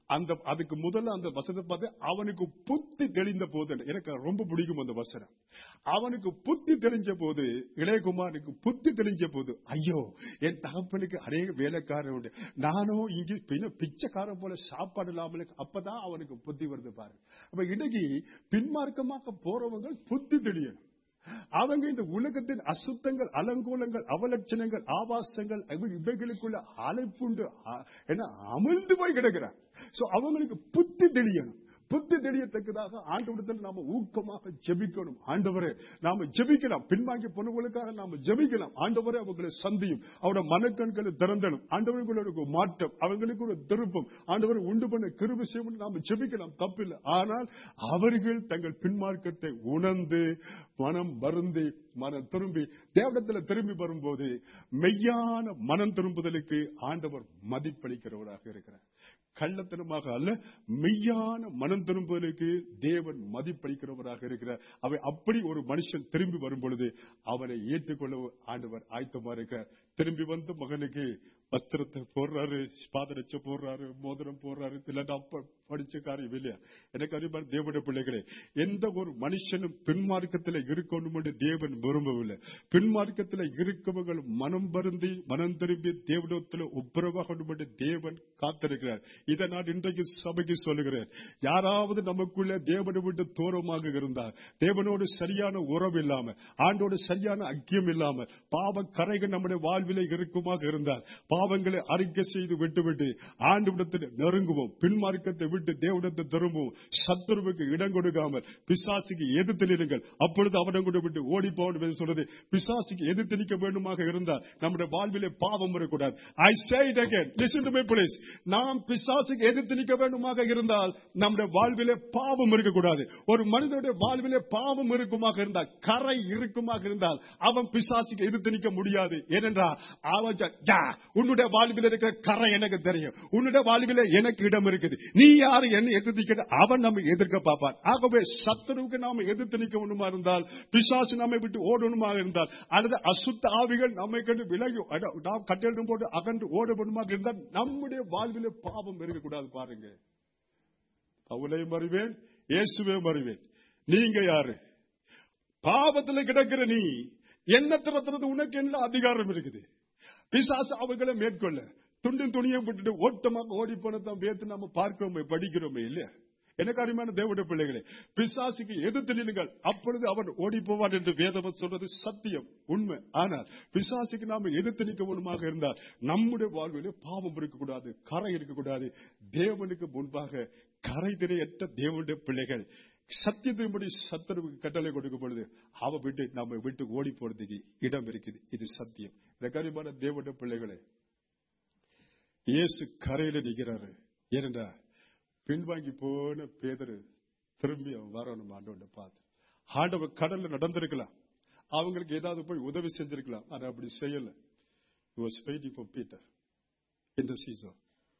[SPEAKER 2] அந்த அதுக்கு முதல்ல அந்த வசனத்தை பார்த்து அவனுக்கு புத்தி தெளிந்த போது எனக்கு ரொம்ப பிடிக்கும் அந்த வசனம் அவனுக்கு புத்தி தெரிஞ்ச போது இளையகுமாரனுக்கு புத்தி தெரிஞ்ச போது ஐயோ என் தகப்பனுக்கு அநேக வேலைக்காரன் உண்டு நானும் இங்கே பின்ன பிச்சைக்காரன் போல சாப்பாடு இல்லாமல் அப்பதான் அவனுக்கு புத்தி வருது பாரு அப்ப இன்னைக்கு பின்மார்க்கமாக போறவங்க புத்தி தெளியணும் அவங்க இந்த உலகத்தின் அசுத்தங்கள் அலங்கோலங்கள் அவலட்சணங்கள் ஆபாசங்கள் இவை- இவைகளுக்குள்ள அழைப்புண்டு அ- என்ன அமிழ்ந்து போய் கிடக்கிறார் சோ அவங்களுக்கு புத்தி தெளியணும் புத்தி தெளியத்தக்கதாக ஆண்டவரத்தில் நாம ஊக்கமாக ஜெபிக்கணும் ஆண்டவரே நாம ஜெபிக்கலாம் பின்வாங்கி பொண்ணுகளுக்காக நாம ஜெபிக்கலாம் ஆண்டவரே அவங்களை சந்தியும் அவரோட மனக்கண்களை திறந்தணும் ஆண்டவர்களுக்கு ஒரு மாற்றம் அவங்களுக்கு ஒரு திருப்பம் ஆண்டவரை உண்டு பண்ண கிருபை செய்யும் நாம ஜெபிக்கலாம் தப்பில்லை ஆனால் அவர்கள் தங்கள் பின்மார்க்கத்தை உணர்ந்து மனம் வருந்தி மனம் திரும்பி தேவடத்துல திரும்பி வரும்போது மெய்யான மனம் திரும்புதலுக்கு ஆண்டவர் மதிப்பளிக்கிறவராக இருக்கிறார் கள்ளத்தனமாக அல்ல மெய்யான மனம் திரும்புதலுக்கு தேவன் மதிப்பளிக்கிறவராக இருக்கிறார் அவை அப்படி ஒரு மனுஷன் திரும்பி வரும் பொழுது அவனை ஏற்றுக்கொள்ள ஆண்டவர் ஆயத்தமா இருக்கிறார் திரும்பி வந்து மகனுக்கு வஸ்திரத்தை போடுறாரு பாதரட்ச போடுறாரு மோதிரம் போடுறாரு இல்லாட்டா அப்ப படிச்ச காரியம் இல்லையா எனக்கு அறிவார் தேவனுடைய பிள்ளைகளே எந்த ஒரு மனுஷனும் பின்மார்க்கத்தில் இருக்கணும் என்று தேவன் விரும்பவில்லை பின்மார்க்கத்தில் இருக்கவர்கள் மனம் வருந்தி மனம் திரும்பி தேவனத்தில் ஒப்புரவாகணும் என்று தேவன் காத்திருக்கிறார் இதை நான் இன்றைக்கு சபைக்கு சொல்லுகிறேன் யாராவது நமக்குள்ள தேவனை விட்டு தூரமாக இருந்தார் தேவனோடு சரியான உறவு இல்லாம ஆண்டோடு சரியான ஐக்கியம் இல்லாம பாவ கரைகள் நம்முடைய வாழ்விலே இருக்குமாக இருந்தால் பாவங்களை அறிக்கை செய்து விட்டுவிட்டு ஆண்டு நெருங்குவோம் பின்மார்க்கத்தை விட்டு தேவனத்தை திரும்புவோம் சத்துருவுக்கு இடம் கொடுக்காமல் பிசாசுக்கு எதிர்த்து நிலுங்கள் அப்பொழுது அவனை கொண்டு விட்டு ஓடி போகணும் என்று சொல்றது பிசாசுக்கு எதிர்த்து நிற்க வேண்டுமாக இருந்தால் நம்முடைய வாழ்விலே பாவம் வரக்கூடாது ஐ say it again listen to me please நாம் பிசாசுக்கு எதிர்த்து நிற்க வேண்டுமாக இருந்தால் நம்முடைய வாழ்விலே பாவம் இருக்கக்கூடாது ஒரு மனிதனுடைய வாழ்விலே பாவம் இருக்குமாக இருந்தால் கரை இருக்குமாக இருந்தால் அவன் பிசாசுக்கு எதிர்த்து நிற்க முடியாது ஏனென்றால் அவன் சொ- "யா, உன்னுடைய வாழ்வில் இருக்கிற கரை எனக்கு தெரியும் உன்னுடைய வாழ்வில எனக்கு இடம் இருக்குது நீ யாரு என்ன எதிர்த்து நிற்க அவன் நம்ம எதிர்க்க பார்ப்பான் ஆகவே சத்துருவுக்கு நாம எதிர்த்து நிற்க வேண்டுமா இருந்தால் பிசாசு நம்மை விட்டு ஓடணுமா இருந்தால் அல்லது அசுத்த ஆவிகள் நம்மை கண்டு விலகி அட- நாம் கட்டெழுதும் போட்டு அகன்று ஓட வேண்டுமாக இருந்தால் நம்முடைய வாழ்விலே பாவம் இருக்கக்கூடாது பாருங்க பவுலையும் அறிவேன் இயேசுவையும் அறிவேன் நீங்க யாரு பாவத்துல கிடக்கிற நீ என்ன திறத்துறது உனக்கு என்ன அதிகாரம் இருக்குது பிசாசு அவர்களை மேற்கொள்ள துண்டும் துணியை விட்டுட்டு ஓட்டமாக ஓடி போனதான் வேத்து நம்ம பார்க்கிறோமே படிக்கிறோமே இல்லையா எனக்கு அருமையான தேவனுடைய பிள்ளைகளே பிசாசுக்கு எதிர்த்து நில்லுங்கள் அப்பொழுது அவன் ஓடி போவான் என்று வேதவன் சொல்றது சத்தியம் உண்மை ஆனால் பிசாசுக்கு நாம எதிர்த்து நிற்க வேண்டுமாக இருந்தால் நம்முடைய வாழ்விலே பாவம் இருக்கக்கூடாது கரை இருக்கக்கூடாது தேவனுக்கு முன்பாக கரை திரையற்ற தேவனுடைய பிள்ளைகள் சத்தியத்தின்படி சத்தருக்கு கட்டளை கொடுக்கும் பொழுது அவ விட்டு நம்ம விட்டு ஓடி போறதுக்கு இடம் இருக்குது இது சத்தியம் இந்த கரிமான தேவனுடைய பிள்ளைகளே இயேசு கரையில நிற்கிறாரு ஏனென்றா பின்வாங்கி போன பேதரு திரும்பி அவன் வரணும் ஆண்டவனை பார்த்து ஆண்டவர் கடல்ல நடந்திருக்கலாம் அவங்களுக்கு ஏதாவது போய் உதவி செஞ்சிருக்கலாம் ஆனா அப்படி செய்யல He was waiting for Peter in the season.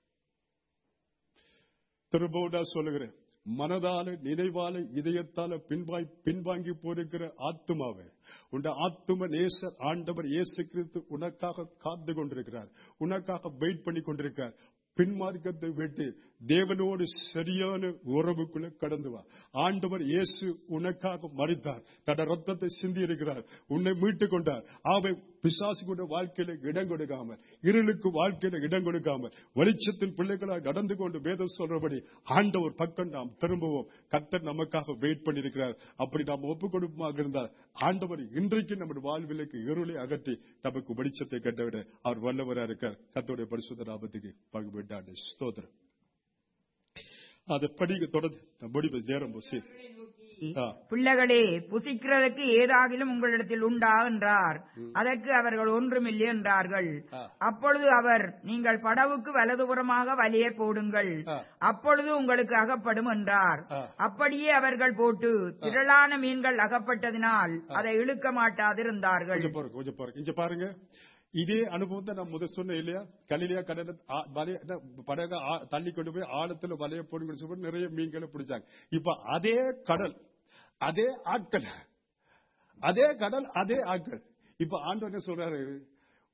[SPEAKER 2] திரும்பவும் நான் சொல்லுகிறேன் மனதால நினைவால இதயத்தால பின்வாய் பின்வாங்கி போயிருக்கிற ஆத்துமாவை உண்ட ஆத்தும நேசர் ஆண்டவர் இயேசு கிறிஸ்து உனக்காக காத்து கொண்டிருக்கிறார் உனக்காக வெயிட் பண்ணி கொண்டிருக்கிறார் பின்மார்க்கத்தை விட்டு தேவனோடு சரியான உறவுக்குள்ள கடந்து வா ஆண்டவர் இயேசு உனக்காக மறித்தார் தட ரத்தத்தை சிந்தி இருக்கிறார் உன்னை மீட்டுக் கொண்டார் ஆவை பிசாசுக்குடைய வாழ்க்கையில இடம் கொடுக்காமல் இருளுக்கு வாழ்க்கையில இடம் கொடுக்காமல் வெளிச்சத்தின் பிள்ளைகளாக நடந்து கொண்டு வேதம் சொல்றபடி ஆண்டவர் பக்கம் நாம் திரும்புவோம் கத்தர் நமக்காக வெயிட் பண்ணியிருக்கிறார் அப்படி நாம் ஒப்பு கொடுப்பமாக இருந்தால் ஆண்டவர் இன்றைக்கு நம்முடைய வாழ்விலுக்கு இருளை அகற்றி நமக்கு வெளிச்சத்தை கட்டவிட அவர் வல்லவராக இருக்கார் கத்தோடைய பரிசுத்த நாமத்துக்கு பகுபட்டாண்டு ஸ்தோத்திரம் அதை படிக்க தொடர்ந்து நம்ம முடிவு நேரம் போச்சு ஆ.
[SPEAKER 3] பிள்ளைகளே புசிக்கிறதற்கு ஏதாகிலும் உங்களிடத்தில் உண்டா என்றார் அதற்கு அவர்கள் ஒன்றுமில்லை என்றார்கள்
[SPEAKER 2] ஆ.
[SPEAKER 3] அப்பொழுது அவர் நீங்கள் படவுக்கு வலதுபுறமாக வலியை போடுங்கள்
[SPEAKER 2] ஆ.
[SPEAKER 3] அப்பொழுது உங்களுக்கு அகப்படும் என்றார்
[SPEAKER 2] ஆ.
[SPEAKER 3] அப்படியே அவர்கள் போட்டு திரளான மீன்கள் அகப்பட்டதினால் அதை இழுக்க மாட்டாதிருந்தார்கள்
[SPEAKER 2] கொஞ்சம் பாருங்க கொஞ்சம் பாருங்க இங்க பாருங்க இதே அனுபவத்தை நான் முதல் சொன்னேன் இல்லையா கலிலியா கடல ஆ- வலைய என்ன, படகை ஆ- தள்ளி கொண்டு போய் ஆழத்துல வலைய போடுங்கன்னு சொல்லி நிறைய மீன்களை பிடிச்சாங்க இப்ப அதே கடல் அதே ஆட்கள் அதே கடல் அதே ஆட்கள் இப்ப ஆண்டவர் என்ன சொல்றாரு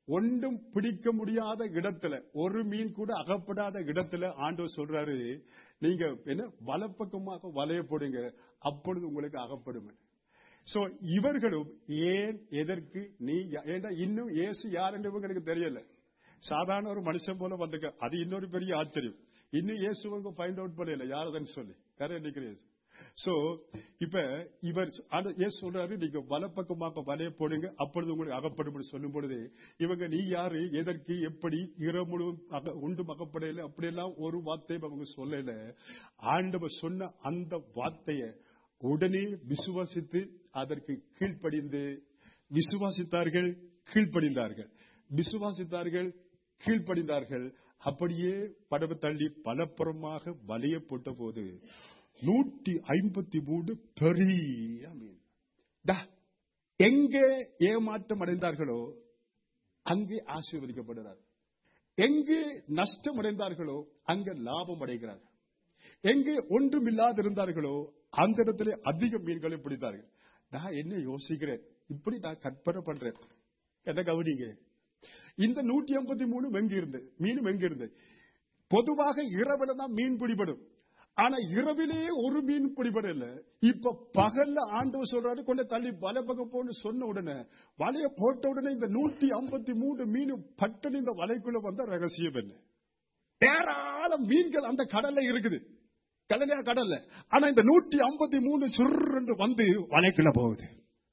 [SPEAKER 2] ஒன்றும் பிடிக்க முடியாத இடத்துல ஒரு மீன் கூட அகப்படாத இடத்துல ஆண்டவர் சொல்றாரு நீங்க என்ன வலப்பக்கமாக வலைய போடுங்க அப்பொழுது உங்களுக்கு அகப்படும் சோ இவர்களும் ஏன் எதற்கு நீ யா- ஏண்டா இன்னும் இயேசு யார் என்று இவங்களுக்கு தெரியல சாதாரண ஒரு மனுஷன் போல வந்துக்க அது இன்னொரு பெரிய ஆச்சரியம் இன்னும் இயேசுவங்க ஃபைண்ட் அவுட் பண்ணல யாரதுன்னு சொல்லி கரை நிக்கிறேன் சோ இப்ப இவர் ஆண்டு- இயேசு சொல்றாரு நீங்க வலப்பக்கமாக வலைய போடுங்க அப்பொழுது உங்களுக்கு அகப்படும் சொல்லும் பொழுது இவங்க நீ யாரு எதற்கு எப்படி இரவு முழுவதும் அக- உண்டும் அகப்படையில அப்படியெல்லாம் ஒரு வார்த்தையும் அவங்க சொல்லல ஆண்டவர் சொன்ன அந்த வார்த்தையை உடனே விசுவாசித்து அதற்கு கீழ்ப்படிந்து விசுவாசித்தார்கள் கீழ்ப்படிந்தார்கள் விசுவாசித்தார்கள் கீழ்ப்படிந்தார்கள் அப்படியே படவு தள்ளி பலப்புறமாக வலைய போட்ட போது நூற்றி ஐம்பத்தி மூணு பெரிய மீன் தா, எங்கே ஏமாற்றம் அடைந்தார்களோ அங்கே ஆசீர்வதிக்கப்படுகிறார் எங்கே நஷ்டம் அடைந்தார்களோ அங்கே லாபம் அடைகிறார்கள் எங்கே ஒன்றும் இல்லாதிருந்தார்களோ அந்த இடத்துல அதிக மீன்களை பிடித்தார்கள் நான் என்ன யோசிக்கிறேன் இப்படி நான் கற்பனை பண்றேன் என்ன கவனிங்க இந்த நூற்றி ஐம்பத்தி மூணு எங்க இருந்து மீனும் எங்க இருந்து பொதுவாக இரவுல தான் மீன் பிடிபடும் ஆனா இரவிலேயே ஒரு மீன் பிடிபடல இப்ப பகல்ல ஆண்டவர் சொல்றாரு கொண்டு தள்ளி வலை பக்கம் போன்னு சொன்ன உடனே வலைய போட்ட உடனே இந்த நூத்தி ஐம்பத்தி மூணு மீன் பட்டன் இந்த வலைக்குள்ள வந்த ரகசியம் என்ன ஏராளம் மீன்கள் அந்த கடல்ல இருக்குது கடலையா கடல்ல ஆனா இந்த நூத்தி ஐம்பத்தி மூணு சுருண்டு வந்து வலைக்குள்ள போகுது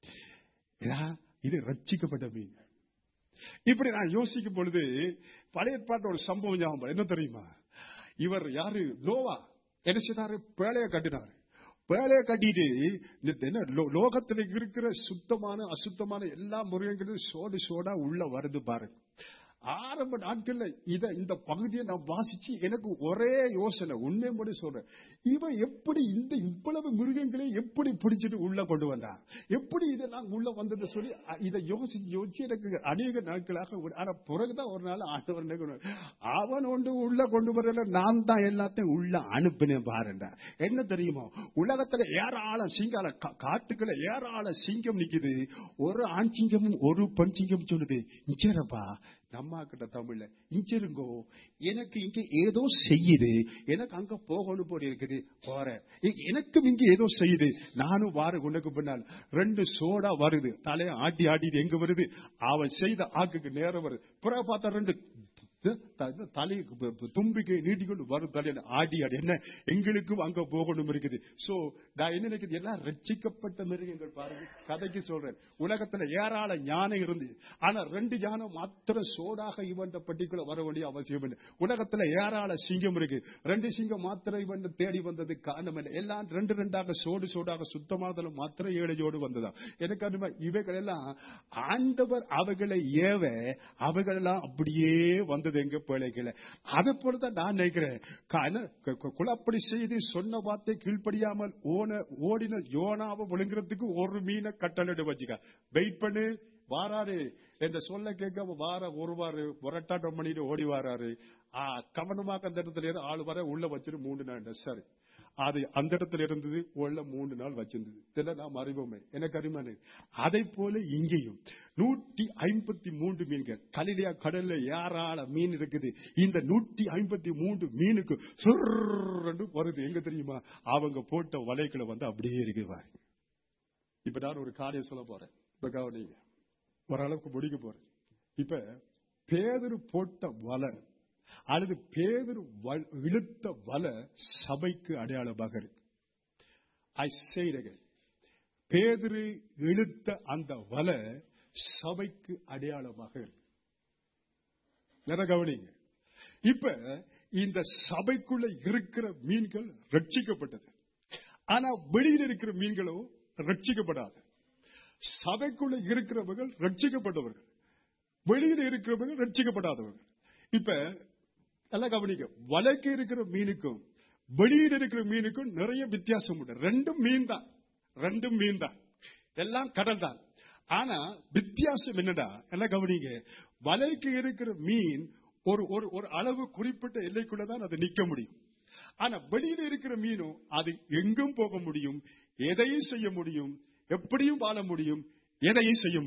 [SPEAKER 2] இதா, இது ரட்சிக்கப்பட்ட மீன் இப்படி நான் யோசிக்கும் பொழுது பழைய ஏற்பாட்டு ஒரு சம்பவம் ஞாபகம் வரும். என்ன தெரியுமா இவர் யாரு நோவா என்ன செய்தாரு பேழைய கட்டினாரு பேழைய கட்டிட்டு இந்த என்ன லோ- லோகத்துல இருக்கிற சுத்தமான அசுத்தமான எல்லா முறைகளும் சோடு சோடா உள்ள வருது பாருங்க ஆரம்ப நாட்கள்ல இத இந்த பகுதியை நான் வாசிச்சு எனக்கு ஒரே யோசனை உண்மை மட்டும் சொல்றேன் இவன் எப்படி இந்த இவ்வளவு மிருகங்களை எப்படி பிடிச்சிட்டு உள்ள கொண்டு வந்தான் எப்படி இதெல்லாம் உள்ள வந்தது சொல்லி அ, இதை யோசிச்சு யோசிச்சு எனக்கு அநேக நாட்களாக ஒரு- ஆனா பிறகுதான் ஒரு நாள் ஆண்டவர் என்ன கொண்டு- அவன் ஒன்று உள்ள கொண்டு வரல நான் தான் எல்லாத்தையும் உள்ள அனுப்பினேன் பாருண்டா என்ன தெரியுமா உலகத்துல ஏராளம் சிங்கால கா- காட்டுக்குள்ள ஏராளம் சிங்கம் நிக்குது ஒரு ஆண் சிங்கமும் ஒரு பெண் சிங்கம் சொல்லுது இஞ்சரப்பா நம்ம கிட்ட தமிழ்ல இஞ்சிருங்கோ எனக்கு இங்க ஏதோ செய்யுது எனக்கு அங்க போகணும் போல இருக்குது போறேன் இ- எனக்கும் இங்க ஏதோ செய்யுது நானும் வார உனக்கு பின்னால் ரெண்டு சோடா வருது தலைய ஆட்டி ஆட்டிட்டு எங்க வருது அவன் செய்த ஆக்குக்கு நேரம் வருது பிறகு பார்த்தா ரெண்டு த- தலை தும்பிக்கை நீட்டிக்கொண்டு வரும் தலையில ஆடி ஆடி என்ன எங்களுக்கும் அங்க போகணும் இருக்குது சோ நான் என்ன நினைக்கிறது எல்லாம் ரட்சிக்கப்பட்ட மிருகங்கள் பாருங்க கதைக்கு சொல்றேன் உலகத்துல ஏராள ஞானம் இருந்து ஆனா ரெண்டு ஞானம் மாத்திரம் சோடாக இவன் பட்டிக்குள்ள வர வேண்டிய அவசியம் இல்லை உலகத்துல ஏராள சிங்கம் இருக்கு ரெண்டு சிங்கம் மாத்திரம் இவன் தேடி வந்தது காரணம் இல்லை எல்லாம் ரெண்டு ரெண்டாக சோடு சோடாக சுத்தமாதலும் மாத்திரம் ஏழையோடு வந்ததா எனக்கு அந்த இவைகள் எல்லாம் ஆண்டவர் அவைகளை ஏவ அவைகள் எல்லாம் அப்படியே வந்தது எங்க பிள்ளைகளை அது போலதான் நான் நினைக்கிறேன் க- என்ன, கு- கு- குழப்படி செய்து சொன்ன வார்த்தை கீழ்ப்படியாமல் ஓன ஓடின யோனாவை விழுங்குறதுக்கு ஒரு மீனை கட்டளை வச்சுக்க வெயிட் பண்ணு வாராரு என்ற சொல்ல கேட்காம வார ஒரு வாரு புரட்டாட்டம் பண்ணிட்டு ஓடி வாராரு ஆ, கவனமாக அந்த இடத்துல இருந்து ஆள் வர உள்ள வச்சிட்டு மூணு நாள் சரி அது அந்த இடத்துல இருந்தது உள்ள மூணு நாள் வச்சிருந்தது இதெல்லாம் நாம் அறிவோமே எனக்கு அறிமானு அதை போல இங்கேயும் நூற்றி ஐம்பத்தி மூன்று மீன்கள் கலிலியா கடல்ல ஏராள மீன் இருக்குது இந்த நூற்றி ஐம்பத்தி மூன்று மீனுக்கு சுர்ன்னு வருது எங்க தெரியுமா அவங்க போட்ட வலைகளை வந்து அப்படியே இருக்குது பாருங்க இப்ப நான் ஒரு காரியம் சொல்ல போறேன் இப்ப கவனிங்க ஓரளவுக்கு முடிக்க போறேன் இப்ப பேதரு போட்ட வலை அல்லது பேதரு வ- இழுத்த வலை சபைக்கு அடையாளமாக இருக்கு ஐ செய்கிறேன் பேதரு இழுத்த அந்த வலை சபைக்கு அடையாளமாக இருக்கு நல்லா கவனிங்க இப்ப இந்த சபைக்குள்ள இருக்கிற மீன்கள் ரட்சிக்கப்பட்டது ஆனா வெளியில் இருக்கிற மீன்களோ ரட்சிக்கப்படாது சபைக்குள்ள இருக்கிறவர்கள் ரட்சிக்கப்பட்டவர்கள் வெளியில இருக்கிறவர்கள் ரட்சிக்கப்படாதவர்கள் இப்ப நல்லா கவனிக்க வலைக்கு இருக்கிற மீனுக்கும் வெளியில இருக்கிற மீனுக்கும் நிறைய வித்தியாசம் உண்டு ரெண்டும் மீன் தான் ரெண்டும் மீன் தான் எல்லாம் கடல் தான் ஆனா வித்தியாசம் என்னடா எல்லாம் கவனிங்க வலைக்கு இருக்கிற மீன் ஒரு ஒரு ஒரு அளவு குறிப்பிட்ட எல்லைக்குள்ளதான் அது நிக்க முடியும் ஆனா வெளியில இருக்கிற மீனும் அது எங்கும் போக முடியும் எதையும் செய்ய முடியும் எப்படியும் வாழ முடியும் எதையும் செய்ய முடியும்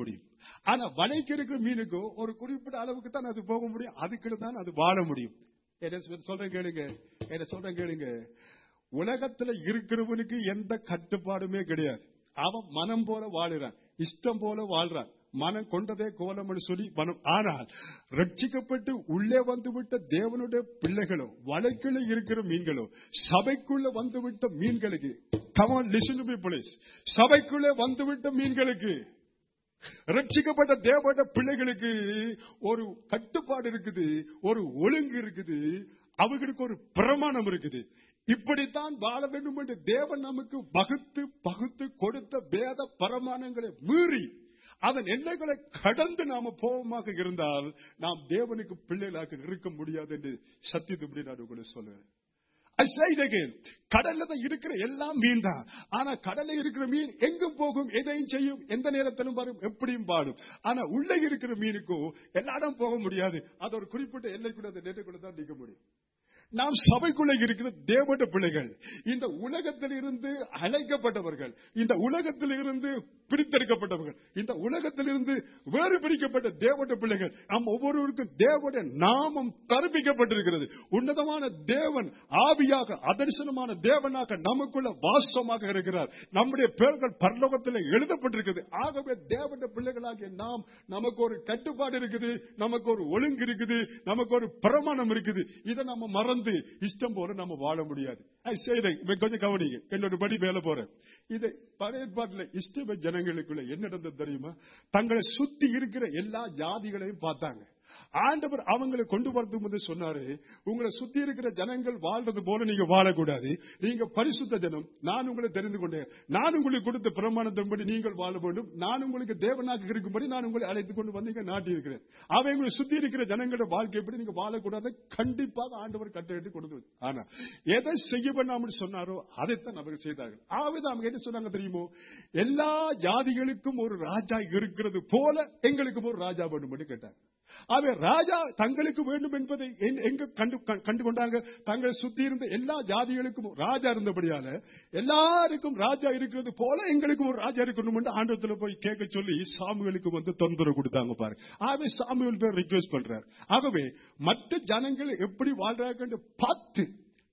[SPEAKER 2] ஆனா வலைக்கு இருக்கிற மீனுக்கு ஒரு குறிப்பிட்ட அளவுக்கு தான் அது போக முடியும் அதுக்குள்ள தான் அது வாழ முடியும் என்ன சொல்~ சொல்றேன் கேளுங்க என்ன சொல்றேன் கேளுங்க உலகத்துல இருக்கிறவனுக்கு எந்த கட்டுப்பாடுமே கிடையாது அவன் மனம் போல வாழுறான் இஷ்டம் போல வாழ்றான் மனம் கொண்டதே கோலம்னு சொல்லி மனம் ஆனால் ரட்சிக்கப்பட்டு உள்ளே வந்துவிட்ட தேவனுடைய பிள்ளைகளோ வழக்கில் இருக்கிற மீன்களோ சபைக்குள்ள வந்துவிட்ட மீன்களுக்கு கமான் லிசன் டு பிளீஸ் சபைக்குள்ளே வந்துவிட்ட மீன்களுக்கு ரட்சிக்கப்பட்ட தேவனுடைய பிள்ளைகளுக்கு ஒரு கட்டுப்பாடு இருக்குது ஒரு ஒழுங்கு இருக்குது அவர்களுக்கு ஒரு பிரமாணம் இருக்குது இப்படித்தான் வாழ வேண்டும் என்று தேவன் நமக்கு பகுத்து பகுத்து கொடுத்த வேத பிரமாணங்களை மீறி அதன் எல்லைகளை கடந்து நாம போவமாக இருந்தால் நாம் தேவனுக்கு பிள்ளைகளாக இருக்க முடியாது என்று சத்தியத்துப்படி நான் உங்களுக்கு சொல்லுவேன் I say it again. கடல்ல தான் இருக்கிற எல்லாம் மீன் தான் ஆனா கடல்ல இருக்கிற மீன் எங்கும் போகும் எதையும் செய்யும் எந்த நேரத்திலும் வரும் எப்படியும் பாடும் ஆனா உள்ள இருக்கிற மீனுக்கும் எல்லா இடம் போக முடியாது அது ஒரு குறிப்பிட்ட எல்லைக்குள்ள அந்த நெட்டுக்குள்ள தான் நிற்க முடியும் நாம் சபைக்குள்ள இருக்கிற தேவட பிள்ளைகள் இந்த உலகத்தில் இருந்து அழைக்கப்பட்டவர்கள் இந்த உலகத்தில் இருந்து பிரித்தெடுக்கப்பட்டவர்கள் இந்த உலகத்தில் இருந்து வேறு பிரிக்கப்பட்ட தேவட பிள்ளைகள் நாம் ஒவ்வொருவருக்கும் தேவட நாமம் தரப்பிக்கப்பட்டிருக்கிறது உன்னதமான தேவன் ஆவியாக அதர்சனமான தேவனாக நமக்குள்ள வாசமாக இருக்கிறார் நம்முடைய பெயர்கள் பரலோகத்தில் எழுதப்பட்டிருக்கிறது ஆகவே தேவட பிள்ளைகளாகிய நாம் நமக்கு ஒரு கட்டுப்பாடு இருக்குது நமக்கு ஒரு ஒழுங்கு இருக்குது நமக்கு ஒரு பிரமாணம் இருக்குது இதை நம்ம மறந்து இஷ்டம் போல நம்ம வாழ முடியாது I say that, இப்ப கொஞ்சம் கவனிங்க என்னோட படி மேல போறேன் இது பழைய பாட்டில் இஷ்டம ஜனங்களுக்குள்ள என்ன நடந்தது தெரியுமா தங்களை சுத்தி இருக்கிற எல்லா ஜாதிகளையும் பார்த்தாங்க ஆண்டவர் அவங்களை கொண்டு வரதுக்கு முந்தைய சொன்னாரு உங்களை சுத்தி இருக்கிற ஜனங்கள் வாழ்றது போல நீங்க வாழக்கூடாது நீங்க பரிசுத்த ஜனம் நான் உங்களை தெரிந்து கொண்டேன் நான் உங்களுக்கு கொடுத்த பிரமாணத்தின்படி நீங்கள் வாழ வேண்டும் நான் உங்களுக்கு தேவனாக இருக்கும்படி நான் உங்களை அழைத்துக் கொண்டு வந்து இங்க நாட்டி இருக்கிறேன் அவை உங்களை சுத்தி இருக்கிற ஜனங்களோட வாழ்க்கை எப்படி நீங்க வாழக்கூடாது கண்டிப்பாக ஆண்டவர் கட்டளையிட்டு கொடுத்து ஆனா எதை செய்ய வேண்டாம்னு சொன்னாரோ அதைத்தான் அவர்கள் செய்தார்கள் ஆகவே அவங்க என்ன சொன்னாங்க தெரியுமோ எல்லா ஜாதிகளுக்கும் ஒரு ராஜா இருக்கிறது போல எங்களுக்கும் ஒரு ராஜா வேண்டும் கேட்டாங்க அவன் ராஜா தங்களுக்கு வேண்டும் என்பதை எங்க- எங்க கண்டு கண்டு- கண்டு கொண்டாங்க தங்களை சுத்தி இருந்த எல்லா ஜாதிகளுக்கும் ராஜா இருந்தபடியால எல்லாருக்கும் ராஜா இருக்கிறது போல எங்களுக்கும் ஒரு ராஜா இருக்கணும் என்று ஆண்டத்துல போய் கேட்க சொல்லி சாமுவேலுக்கு வந்து தொந்தரவு கொடுத்தாங்க பாரு ஆகவே சாமுவேல் பேர் ரிக்வெஸ்ட் பண்றார் ஆகவே மற்ற ஜனங்கள் எப்படி வாழ்றாங்க பார்த்து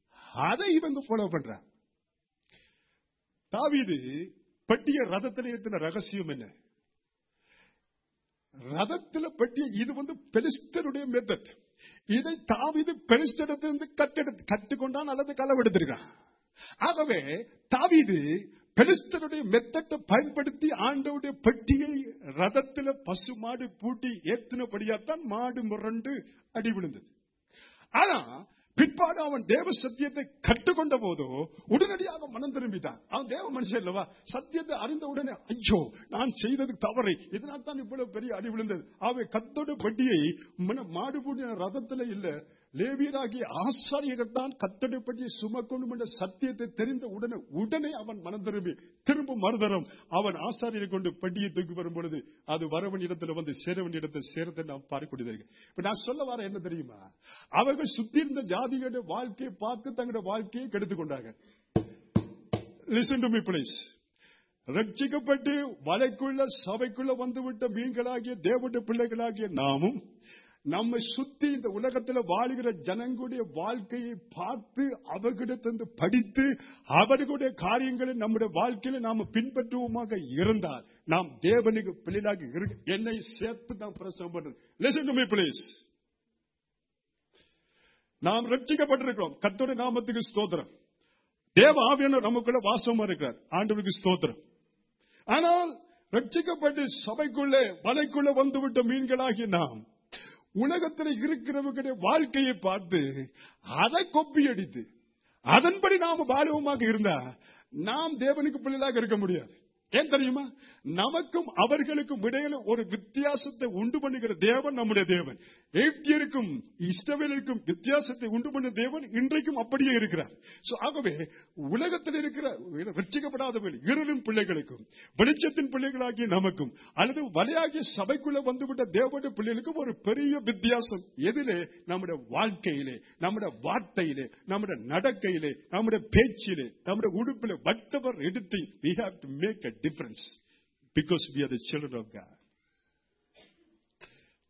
[SPEAKER 2] அதை இவங்க ஃபாலோ பண்றாங்க தாவீது பெட்டிய ரதத்தில் இருக்கிற ரகசியம் என்ன ரதத்துல பெட்டிய இது வந்து பெலிஸ்தருடைய மெத்தட் இதை தாவீது பெலிஸ்தரிடத்திலிருந்து கட்டெடுத்து கற்றுக்கொண்டான் அல்லது களவெடுத்திருக்கான் ஆகவே தாவீது பெலிஸ்தருடைய மெத்தட்டை பயன்படுத்தி ஆண்டவுடைய பெட்டியை ரதத்துல பசு மாடு பூட்டி ஏத்தினபடியாத்தான் மாடு முரண்டு அடி விழுந்தது ஆனா பிற்பாடு அவன் தேவ சத்தியத்தை கற்றுக்கொண்ட போதோ உடனடியாக மனம் திரும்பிட்டான் அவன் தேவ மனுஷன் அல்லவா சத்தியத்தை அறிந்த உடனே ஐயோ நான் செய்தது தவறை இதனால் தான் இவ்வளவு பெரிய அடி விழுந்தது அவை கத்தோட பெட்டியை மன- மாடு பூட்டின ரதத்துல இல்ல லேவியராகிய ஆசாரியர்கள் தான் கத்தோட பெட்டியை சுமக்கணும் என்ற சத்தியத்தை தெரிந்த உடனே உடனே அவன் மனம் திரும்பி திரும்ப மறுதரம் அவன் ஆசாரியரை கொண்டு பெட்டியை தூக்கி வரும் பொழுது அது வரவன் இடத்துல வந்து சேரவன் இடத்தை சேரத்தை நாம் பார்க்கக்கூடியது இப்ப நான் சொல்ல வர என்ன தெரியுமா அவர்கள் சுத்தி இருந்த ஜாதிகளுடைய வாழ்க்கையை பார்த்து தங்களுடைய வாழ்க்கையை கெடுத்துக் கொண்டாங்க லிசன் டு மீ பிளீஸ் ரட்சிக்கப்பட்டு வலைக்குள்ள சபைக்குள்ள வந்துவிட்ட மீன்களாகிய தேவனுடைய பிள்ளைகளாகிய நாமும் நம்மை சுத்தி இந்த உலகத்தில் வாழுகிற ஜனங்களுடைய வாழ்க்கையை பார்த்து அவர்களிடத்திலிருந்து படித்து அவர்களுடைய காரியங்களை நம்முடைய வாழ்க்கையில நாம பின்பற்றுவோமாக இருந்தால் நாம் தேவனுக்கு பிள்ளைகளாக இரு என்னை சேர்த்து தான் பிரசவம் பண்றேன் லிசன் டு மீ பிளீஸ் நாம் ரட்சிக்கப்பட்டிருக்கிறோம் கர்த்தருடைய நாமத்துக்கு ஸ்தோத்திரம் தேவ ஆவியான நமக்குள்ள வாசமா இருக்கிறார் ஆண்டவருக்கு ஸ்தோத்திரம் ஆனால் ரட்சிக்கப்பட்டு சபைக்குள்ளே வலைக்குள்ள வந்துவிட்ட மீன்களாகி நாம் உலகத்தில் இருக்கிறவர்களுடைய வாழ்க்கையை பார்த்து அதை கொப்பி அடித்து அதன்படி நாம் வாழ்வமாக இருந்தா நாம் தேவனுக்கு பிள்ளைகளாக இருக்க முடியாது ஏன் தெரியுமா நமக்கும் அவர்களுக்கும் இடையில ஒரு வித்தியாசத்தை உண்டு பண்ணுகிற தேவன் நம்முடைய தேவன் எகிப்தியருக்கும் இஸ்ரவேலருக்கும் வித்தியாசத்தை உண்டு பண்ண தேவன் இன்றைக்கும் அப்படியே இருக்கிறார் So, ஆகவே உலகத்தில் இருக்கிற ரட்சிக்கப்படாதவர்கள் இருளின் பிள்ளைகளுக்கும் வெளிச்சத்தின் பிள்ளைகளாகிய நமக்கும் அல்லது வலையாகிய சபைக்குள்ள வந்துவிட்ட தேவனுடைய பிள்ளைகளுக்கும் ஒரு பெரிய வித்தியாசம் எதிலே நம்முடைய வாழ்க்கையிலே நம்முடைய வார்த்தையிலே நம்முடைய நடக்கையிலே நம்முடைய பேச்சிலே நம்முடைய உடுப்பிலே whatever எடுத்து we have to make a difference because we are the children of God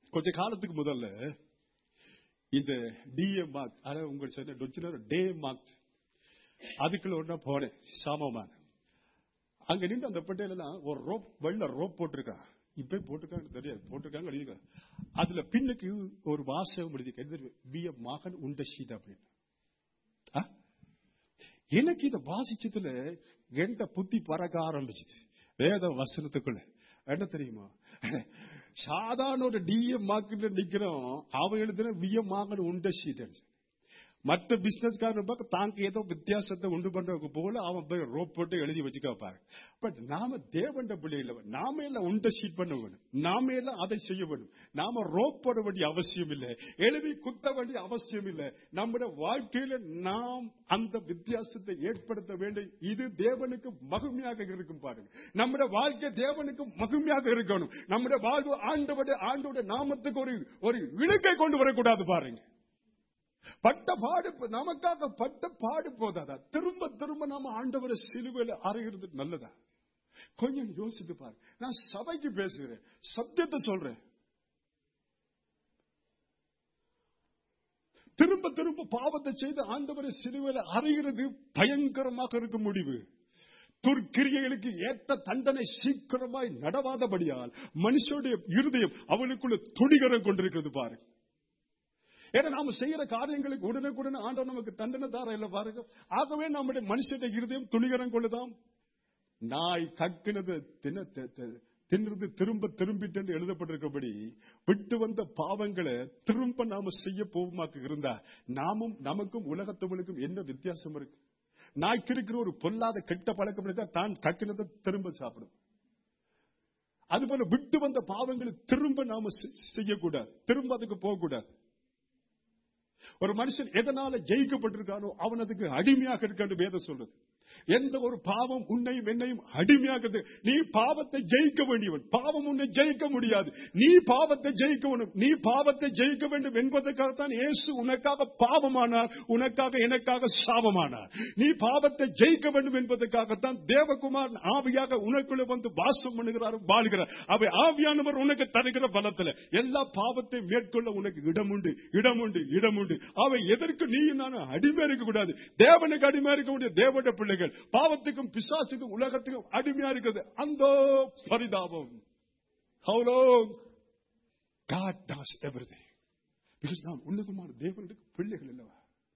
[SPEAKER 2] கொஞ்ச காலத்துக்கு முதல்ல இந்த டிஎம் மார்க் அதாவது உங்களுக்கு சொன்ன டொச்சினர் டே மார்க் அதுக்குள்ள ஒன்னா போனேன் சாமமான அங்க நின்று அந்த பட்டையிலாம் ஒரு ரோப் வெள்ள ரோப் போட்டிருக்கான் இப்ப போட்டிருக்காங்க தெரியாது போட்டிருக்காங்க எழுதிருக்காங்க அதுல பின்னுக்கு ஒரு வாசகம் எழுதி பி எ மகன் உண்ட ஷீட் அப்படின்னு ஆ? எனக்கு இதை வாசிச்சதுல எந்த புத்தி பறக்க ஆரம்பிச்சது வேத வசனத்துக்குள்ள என்ன தெரியுமா சாதாரண ஒரு டிஎம் மார்க்கெட்ல நிக்கிறோம் அவன் எழுதுன பிஎம் மார்க்கெட் உண்ட ஷீட் மற்ற பிசினஸ்காரன் பார்க்க தாங்க ஏதோ வித்தியாசத்தை உண்டு பண்றதுக்கு போல அவன் போய் ரோப் போட்டு எழுதி வச்சுக்க பாரு பட் நாம தேவண்ட பிள்ளைகள நாம எல்லாம் உண்ட ஷீட் பண்ண வேணும் நாம எல்லாம் அதை செய்ய வேணும் நாம ரோப் போட வேண்டிய அவசியம் இல்லை எழுதி குத்த வேண்டிய அவசியம் இல்லை நம்முடைய வாழ்க்கையில நாம் அந்த வித்தியாசத்தை ஏற்படுத்த வேண்டும் இது தேவனுக்கு மகிமையாக இருக்கும் பாருங்க நம்முடைய வாழ்க்கை தேவனுக்கு மகிமையாக இருக்கணும் நம்முடைய வாழ்வு ஆண்டவடைய ஆண்டோட நாமத்துக்கு ஒரு ஒரு இழுக்கை கொண்டு வரக்கூடாது பாருங்க பட்ட பாடு நமக்காக பட்ட பாடு போதாதா திரும்ப திரும்ப நாம ஆண்டவரை சிலுவையில அறைகிறது நல்லதா கொஞ்சம் யோசித்து பாரு நான் சபைக்கு பேசுகிறேன் சத்தியத்தை சொல்றேன் திரும்ப திரும்ப பாவத்தை செய்து ஆண்டவரை சிலுவையில அறைகிறது பயங்கரமாக இருக்கும் முடிவு துர்க்கிரியைகளுக்கு ஏற்ற தண்டனை சீக்கிரமாய் நடவாதபடியால் மனுஷனுடைய இருதயம் அவனுக்குள்ள துடிகரம் கொண்டிருக்கிறது பாருங்க ஏன்னா நாம செய்யற காரியங்களுக்கு உடனுக்குடனே ஆண்டவர் நமக்கு தண்டனை தார இல்ல பாருங்க ஆகவே நம்முடைய மனுஷனுடைய இருதயம் துணிகரம் கொள்ளுதாம் நாய் கக்கினது தின தி- தி- தின்றது திரும்ப திரும்பிட்டு என்று எழுதப்பட்டிருக்கபடி விட்டு வந்த பாவங்களை திரும்ப நாம செய்ய போகுமாக்கு இருந்தா நாமும் நமக்கும் உலகத்தவனுக்கும் என்ன வித்தியாசம் இருக்கு நாய்க்கு இருக்கிற ஒரு பொல்லாத கெட்ட பழக்கம் இருந்தா தான் கக்கினதை திரும்ப சாப்பிடும் அதுபோல விட்டு வந்த பாவங்களை திரும்ப நாம செ- செய்யக்கூடாது திரும்ப அதுக்கு போகக்கூடாது ஒரு மனுஷன் எதனால ஜெயிக்கப்பட்டிருக்கானோ அவன் அதுக்கு அடிமையாக இருக்கான்னு வேதம் சொல்றது எந்த ஒரு பாவம் உன்னையும் என்னையும் அடிமையாக்குது நீ பாவத்தை ஜெயிக்க வேண்டியவன் பாவம் உன்னை ஜெயிக்க முடியாது நீ பாவத்தை ஜெயிக்க வேண்டும் நீ பாவத்தை ஜெயிக்க வேண்டும் என்பதற்காகத்தான் இயேசு உனக்காக பாவமானார் உனக்காக எனக்காக சாபமானார் நீ பாவத்தை ஜெயிக்க வேண்டும் என்பதற்காகத்தான் தேவகுமார் ஆவியாக உனக்குள்ள வந்து வாசம் பண்ணுகிறார் வாழ்கிறார் அவை ஆவியானவர் உனக்கு தருகிற பலத்துல எல்லா பாவத்தை மேற்கொள்ள உனக்கு இடம் உண்டு இடம் உண்டு இடம் உண்டு அவை எதற்கு நீ நான் அடிமை இருக்க கூடாது தேவனுக்கு அடிமையா இருக்க முடியாது தேவனுடைய பிள்ளைகள் பாவத்துக்கும் பிசாசுக்கும் உலகத்துக்கும் அடிமையா இருக்கிறது அந்த பரிதாபம் How long? God does everything. Because நாம் உன்னதமான தேவனுடைய பிள்ளைகள் அல்லவா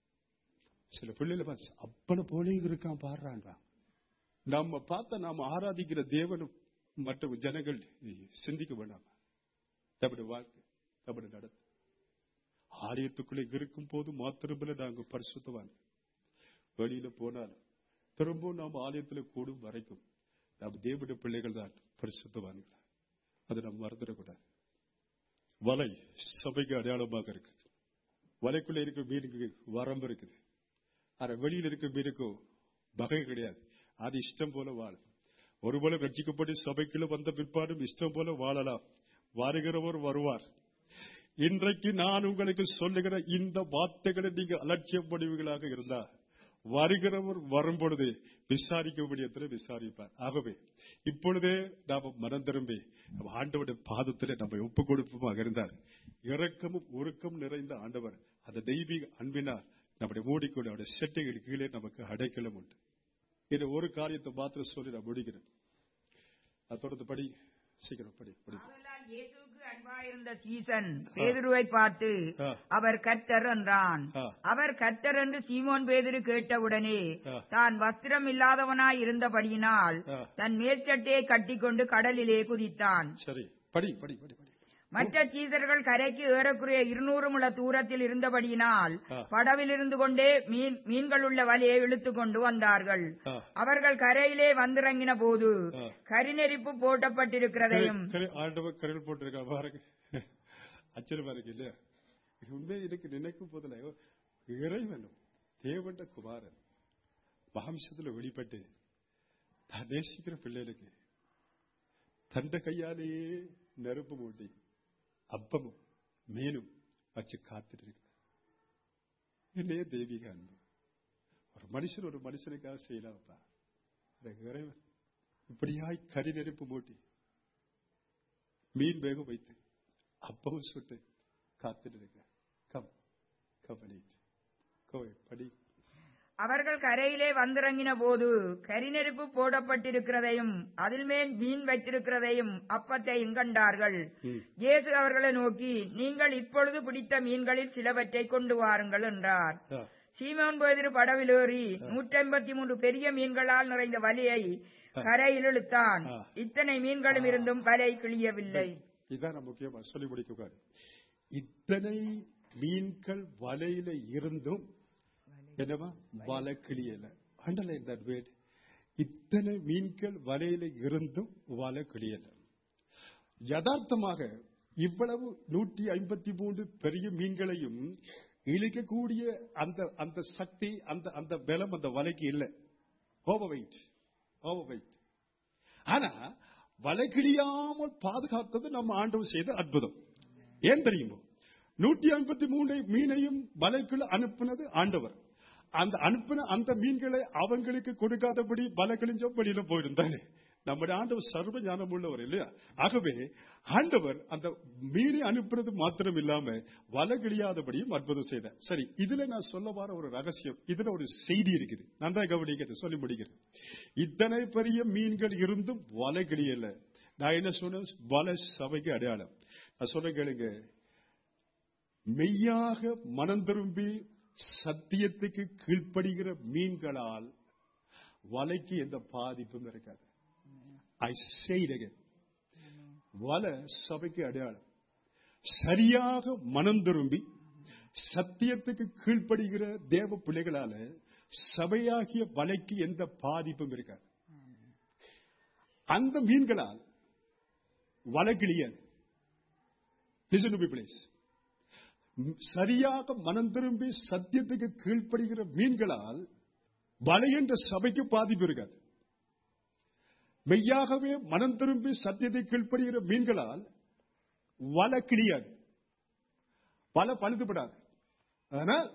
[SPEAKER 2] சில பிள்ளைகளை பார்த்து அப்பனை போலே இருக்கான் பாடுறான்றான் நம்ம பார்த்த நாம ஆராதிக்கிற தேவனும் மற்ற ஜனங்கள் சிந்திக்க வேண்டாம் நம்முடைய வாழ்க்கை நம்முடைய நடத்தை ஆலயத்துக்குள்ளே இருக்கும் போது மாத்திரமில்ல நாங்க பரிசுத்தவான் வெளியில போனாலும் திரும்பவும் நாம் ஆலயத்தில் கூடும் வரைக்கும் நாம் தேவனுடைய பிள்ளைகள் தான் பரிசுத்தவான்கள் அதை நாம் மறந்துடக்கூடாது வலை சபைக்கு அடையாளமாக இருக்குது வலைக்குள்ள இருக்கிற மீனுக்கு வரம்பு இருக்குது ஆனா வெளியில இருக்கிற மீனுக்கும் வகை கிடையாது அது இஷ்டம் போல வாழும் ஒருவேளை ரட்சிக்கப்பட்டு சபைக்குள்ள வந்த பிற்பாடும் இஷ்டம் போல வாழலாம் வருகிறவர் வருவார் இன்றைக்கு நான் உங்களுக்கு சொல்லுகிற இந்த வார்த்தைகளை நீங்க அலட்சியப்படுவீர்களாக இருந்தா வருகிறவர் வரும் பொழுது விசாரிக்க முடியத்துல விசாரிப்பார் ஆகவே இப்பொழுதே நாம மனம் திரும்பி நம்ம ஆண்டவருடைய பாதத்திலே நம்ம ஒப்பு கொடுப்போமாக இருந்தார் இரக்கமும் ஒருக்கம் நிறைந்த ஆண்டவர் அந்த தெய்வீக அன்பினார் நம்முடைய மூடிக்கொண்டு அவருடைய செட்டைகள் கீழே நமக்கு அடைக்கலம் உண்டு இது ஒரு காரியத்தை மாத்திரம் சொல்லி நான் முடிக்கிறேன் அது தொடர்ந்து படி சீக்கிரம் படி படி
[SPEAKER 3] ஆதலால் இயேசுவுக்கு அன்பாயிருந்த சீசன் பேதுருவை பார்த்து
[SPEAKER 2] ஆ.
[SPEAKER 3] அவர் கர்த்தர் என்றான்
[SPEAKER 2] ஆ.
[SPEAKER 3] அவர் கர்த்தர் என்று சீமோன் பேதுரு கேட்டவுடனே
[SPEAKER 2] ஆ.
[SPEAKER 3] தான் வஸ்திரம் இல்லாதவனாய் இருந்தபடியினால்
[SPEAKER 2] ஆ.
[SPEAKER 3] தன் மேற்சட்டையை கட்டிக்கொண்டு கடலிலே குதித்தான்
[SPEAKER 2] சரி படி படி படி படி
[SPEAKER 3] மற்ற சீசர்கள் கரைக்கு ஏறக்குறைய இருநூறு முழ தூரத்தில் இருந்தபடியினால்
[SPEAKER 2] ஆ.
[SPEAKER 3] படவில் இருந்து கொண்டே மீன் மீன்களுள்ள வலையை இழுத்துக் கொண்டு வந்தார்கள்
[SPEAKER 2] ஆ.
[SPEAKER 3] அவர்கள் கரையிலே வந்திறங்கின போது
[SPEAKER 2] ஆ.
[SPEAKER 3] கரிநெருப்பு போட்டப்பட்டிருக்கிறதையும்
[SPEAKER 2] கரை- ஆண்டவர் கரையில் போட்டிருக்கா பாருங்க ஆச்சரியமா இருக்கு இல்லையா இது உண்மை எனக்கு நினைக்கும் போதுல இறைவன் தேவண்ட குமாரன் மாம்சத்துல வெளிப்பட்டு தான் நேசிக்கிற பிள்ளைகளுக்கு தந்த கையாலேயே நெருப்பு மூட்டி அப்பமும் மீனும் வச்சு காத்துட்டு இருக்கு என்னையே தெய்வீக அன்பு ஒரு மனுஷன் ஒரு மனுஷனுக்காக செய்யலாம்ப்பா அந்த இறைவன் இப்படியாய் கரி நெருப்பு மூட்டி மீன் வேக வைத்து அப்பவும் சுட்டு காத்துட்டு இருக்க கம் கபடி கோவை படி
[SPEAKER 3] அவர்கள் கரையிலே வந்திறங்கின போது கரிநெருப்பு போடப்பட்டிருக்கிறதையும் அதில் மேல் மீன் வைத்திருக்கிறதையும் அப்பத்தையும் கண்டார்கள்
[SPEAKER 2] ம்.
[SPEAKER 3] இயேசு அவர்களை நோக்கி நீங்கள் இப்பொழுது பிடித்த மீன்களில் சிலவற்றை கொண்டு வாருங்கள் என்றார்
[SPEAKER 2] ஆ,
[SPEAKER 3] சீமோன் பேதுரு படவிலேறி நூற்றி ஐம்பத்தி மூன்று பெரிய மீன்களால் நிறைந்த வலையை கரையில் இழுத்தான்
[SPEAKER 2] ஆ.
[SPEAKER 3] இத்தனை மீன்களும் இருந்தும் வலை கிழியவில்லை
[SPEAKER 2] இதான் நான் முக்கியமா சொல்லி முடிக்க கூடாது இத்தனை மீன்கள் வலையில இருந்தும் என்னவா வலை கிளியல அண்டர்லைன் தட் வேர்ட் இத்தனை மீன்கள் வலையில இருந்தும் வலை கிளியல யதார்த்தமாக இவ்வளவு நூற்றி ஐம்பத்தி மூன்று பெரிய மீன்களையும் இழுக்கக்கூடிய அந்த அந்த சக்தி அந்த அந்த பலம் அந்த வலைக்கு இல்லை ஓவர் வெயிட் ஓவர் வெயிட் ஆனா வலை கிழியாமல் பாதுகாத்தது நம்ம ஆண்டவர் செய்த அற்புதம் ஏன் தெரியுமோ நூற்றி ஐம்பத்தி மூணு மீனையும் வலைக்குள்ள அனுப்புனது ஆண்டவர் அந்த அனுப்பின அந்த மீன்களை அவங்களுக்கு கொடுக்காதபடி வலை கிழிஞ்ச வெளியில போயிருந்தானே நம்முடைய ஆண்டவர் சர்வ ஞானம் உள்ளவர் இல்லையா ஆகவே ஆண்டவர் அந்த மீனை அனுப்புறது மாத்திரம் இல்லாம வலை கிழியாதபடியும் அற்புதம் செய்தார் சரி இதுல நான் சொல்ல வர ஒரு ரகசியம் இதுல ஒரு செய்தி இருக்குது நன்றா கவனிக்கிறது சொல்லி முடிக்கிறேன் இத்தனை பெரிய மீன்கள் இருந்தும் வலை கிழியல நான் என்ன சொன்னேன் வலை சபைக்கு அடையாளம் நான் சொல்ல கேளுங்க மெய்யாக மனம் திரும்பி சத்தியத்துக்கு கீழ்ப்படுகிற மீன்களால் வலைக்கு எந்த பாதிப்பும் இருக்காது ஐ செய்த வலை சபைக்கு அடையாளம் சரியாக மனம் திரும்பி சத்தியத்துக்கு கீழ்ப்படுகிற தேவ பிள்ளைகளால சபையாகிய வலைக்கு எந்த பாதிப்பும் இருக்காது அந்த மீன்களால் வலை கிழியாது Listen to me, please. சரியாக மனம் திரும்பி சத்தியத்துக்கு கீழ்ப்படுகிற மீன்களால் வலை என்ற சபைக்கு பாதிப்பு இருக்காது மெய்யாகவே மனம் திரும்பி சத்தியத்தை கீழ்ப்படுகிற மீன்களால் வலை கிழியாது வலை பழுதுபடாது ஆனால்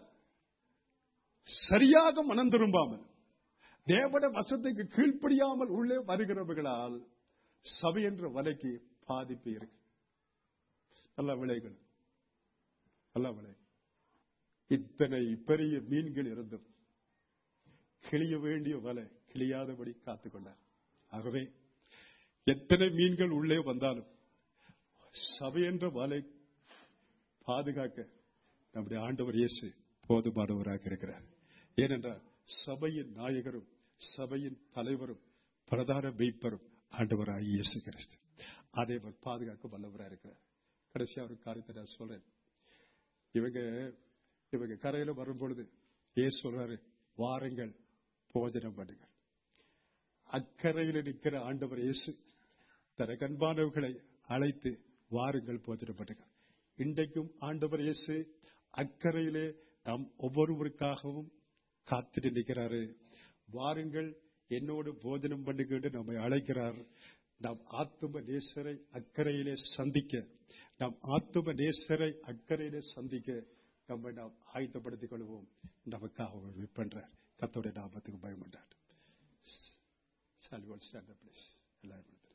[SPEAKER 2] சரியாக மனம் திரும்பாமல் தேவட வசத்துக்கு கீழ்ப்படியாமல் உள்ளே வருகிறவர்களால் சபை என்ற வலைக்கு பாதிப்பு இருக்கு நல்ல விளைகள் நல்ல விளை இத்தனை பெரிய மீன்கள் இருந்தும் கிளிய வேண்டிய வலை கிளியாதபடி காத்துக்கொண்டார் ஆகவே எத்தனை மீன்கள் உள்ளே வந்தாலும் சபை என்ற வலை பாதுகாக்க நம்முடைய ஆண்டவர் இயேசு போதுமானவராக இருக்கிறார் ஏனென்றால் சபையின் நாயகரும் சபையின் தலைவரும் பிரதான மெய்ப்பரும் ஆண்டவராக இயேசு கிறிஸ்து அதை அவர் பாதுகாக்க வல்லவராக இருக்கிறார் கடைசியா ஒரு காரியத்தை நான் சொல்றேன் இவங்க இவங்க கரையில வரும் பொழுது ஏ சொல்றாரு வாருங்கள் போஜனம் பண்ணுங்கள் அக்கறையில் நிற்கிற ஆண்டவர் இயேசு தன கண்பானவர்களை அழைத்து வாருங்கள் போஜனம் பண்ணுங்கள் இன்றைக்கும் ஆண்டவர் இயேசு அக்கறையிலே நாம் ஒவ்வொருவருக்காகவும் காத்துட்டு நிற்கிறாரு வாருங்கள் என்னோடு போஜனம் பண்ணுங்கள் நம்மை அழைக்கிறார் நாம் ஆத்தும நேசரை அக்கறையிலே சந்திக்க நாம் ஆத்தும நேசரை அக்கறையிலே சந்திக்க நம்மை நாம் ஆயத்தப்படுத்திக் கொள்வோம் நமக்காக பண்றார் கத்தோடைய நாமத்துக்கு பயமண்டார் சால்வோல் ஸ்டாண்ட் பிளேஸ் எல்லாரும்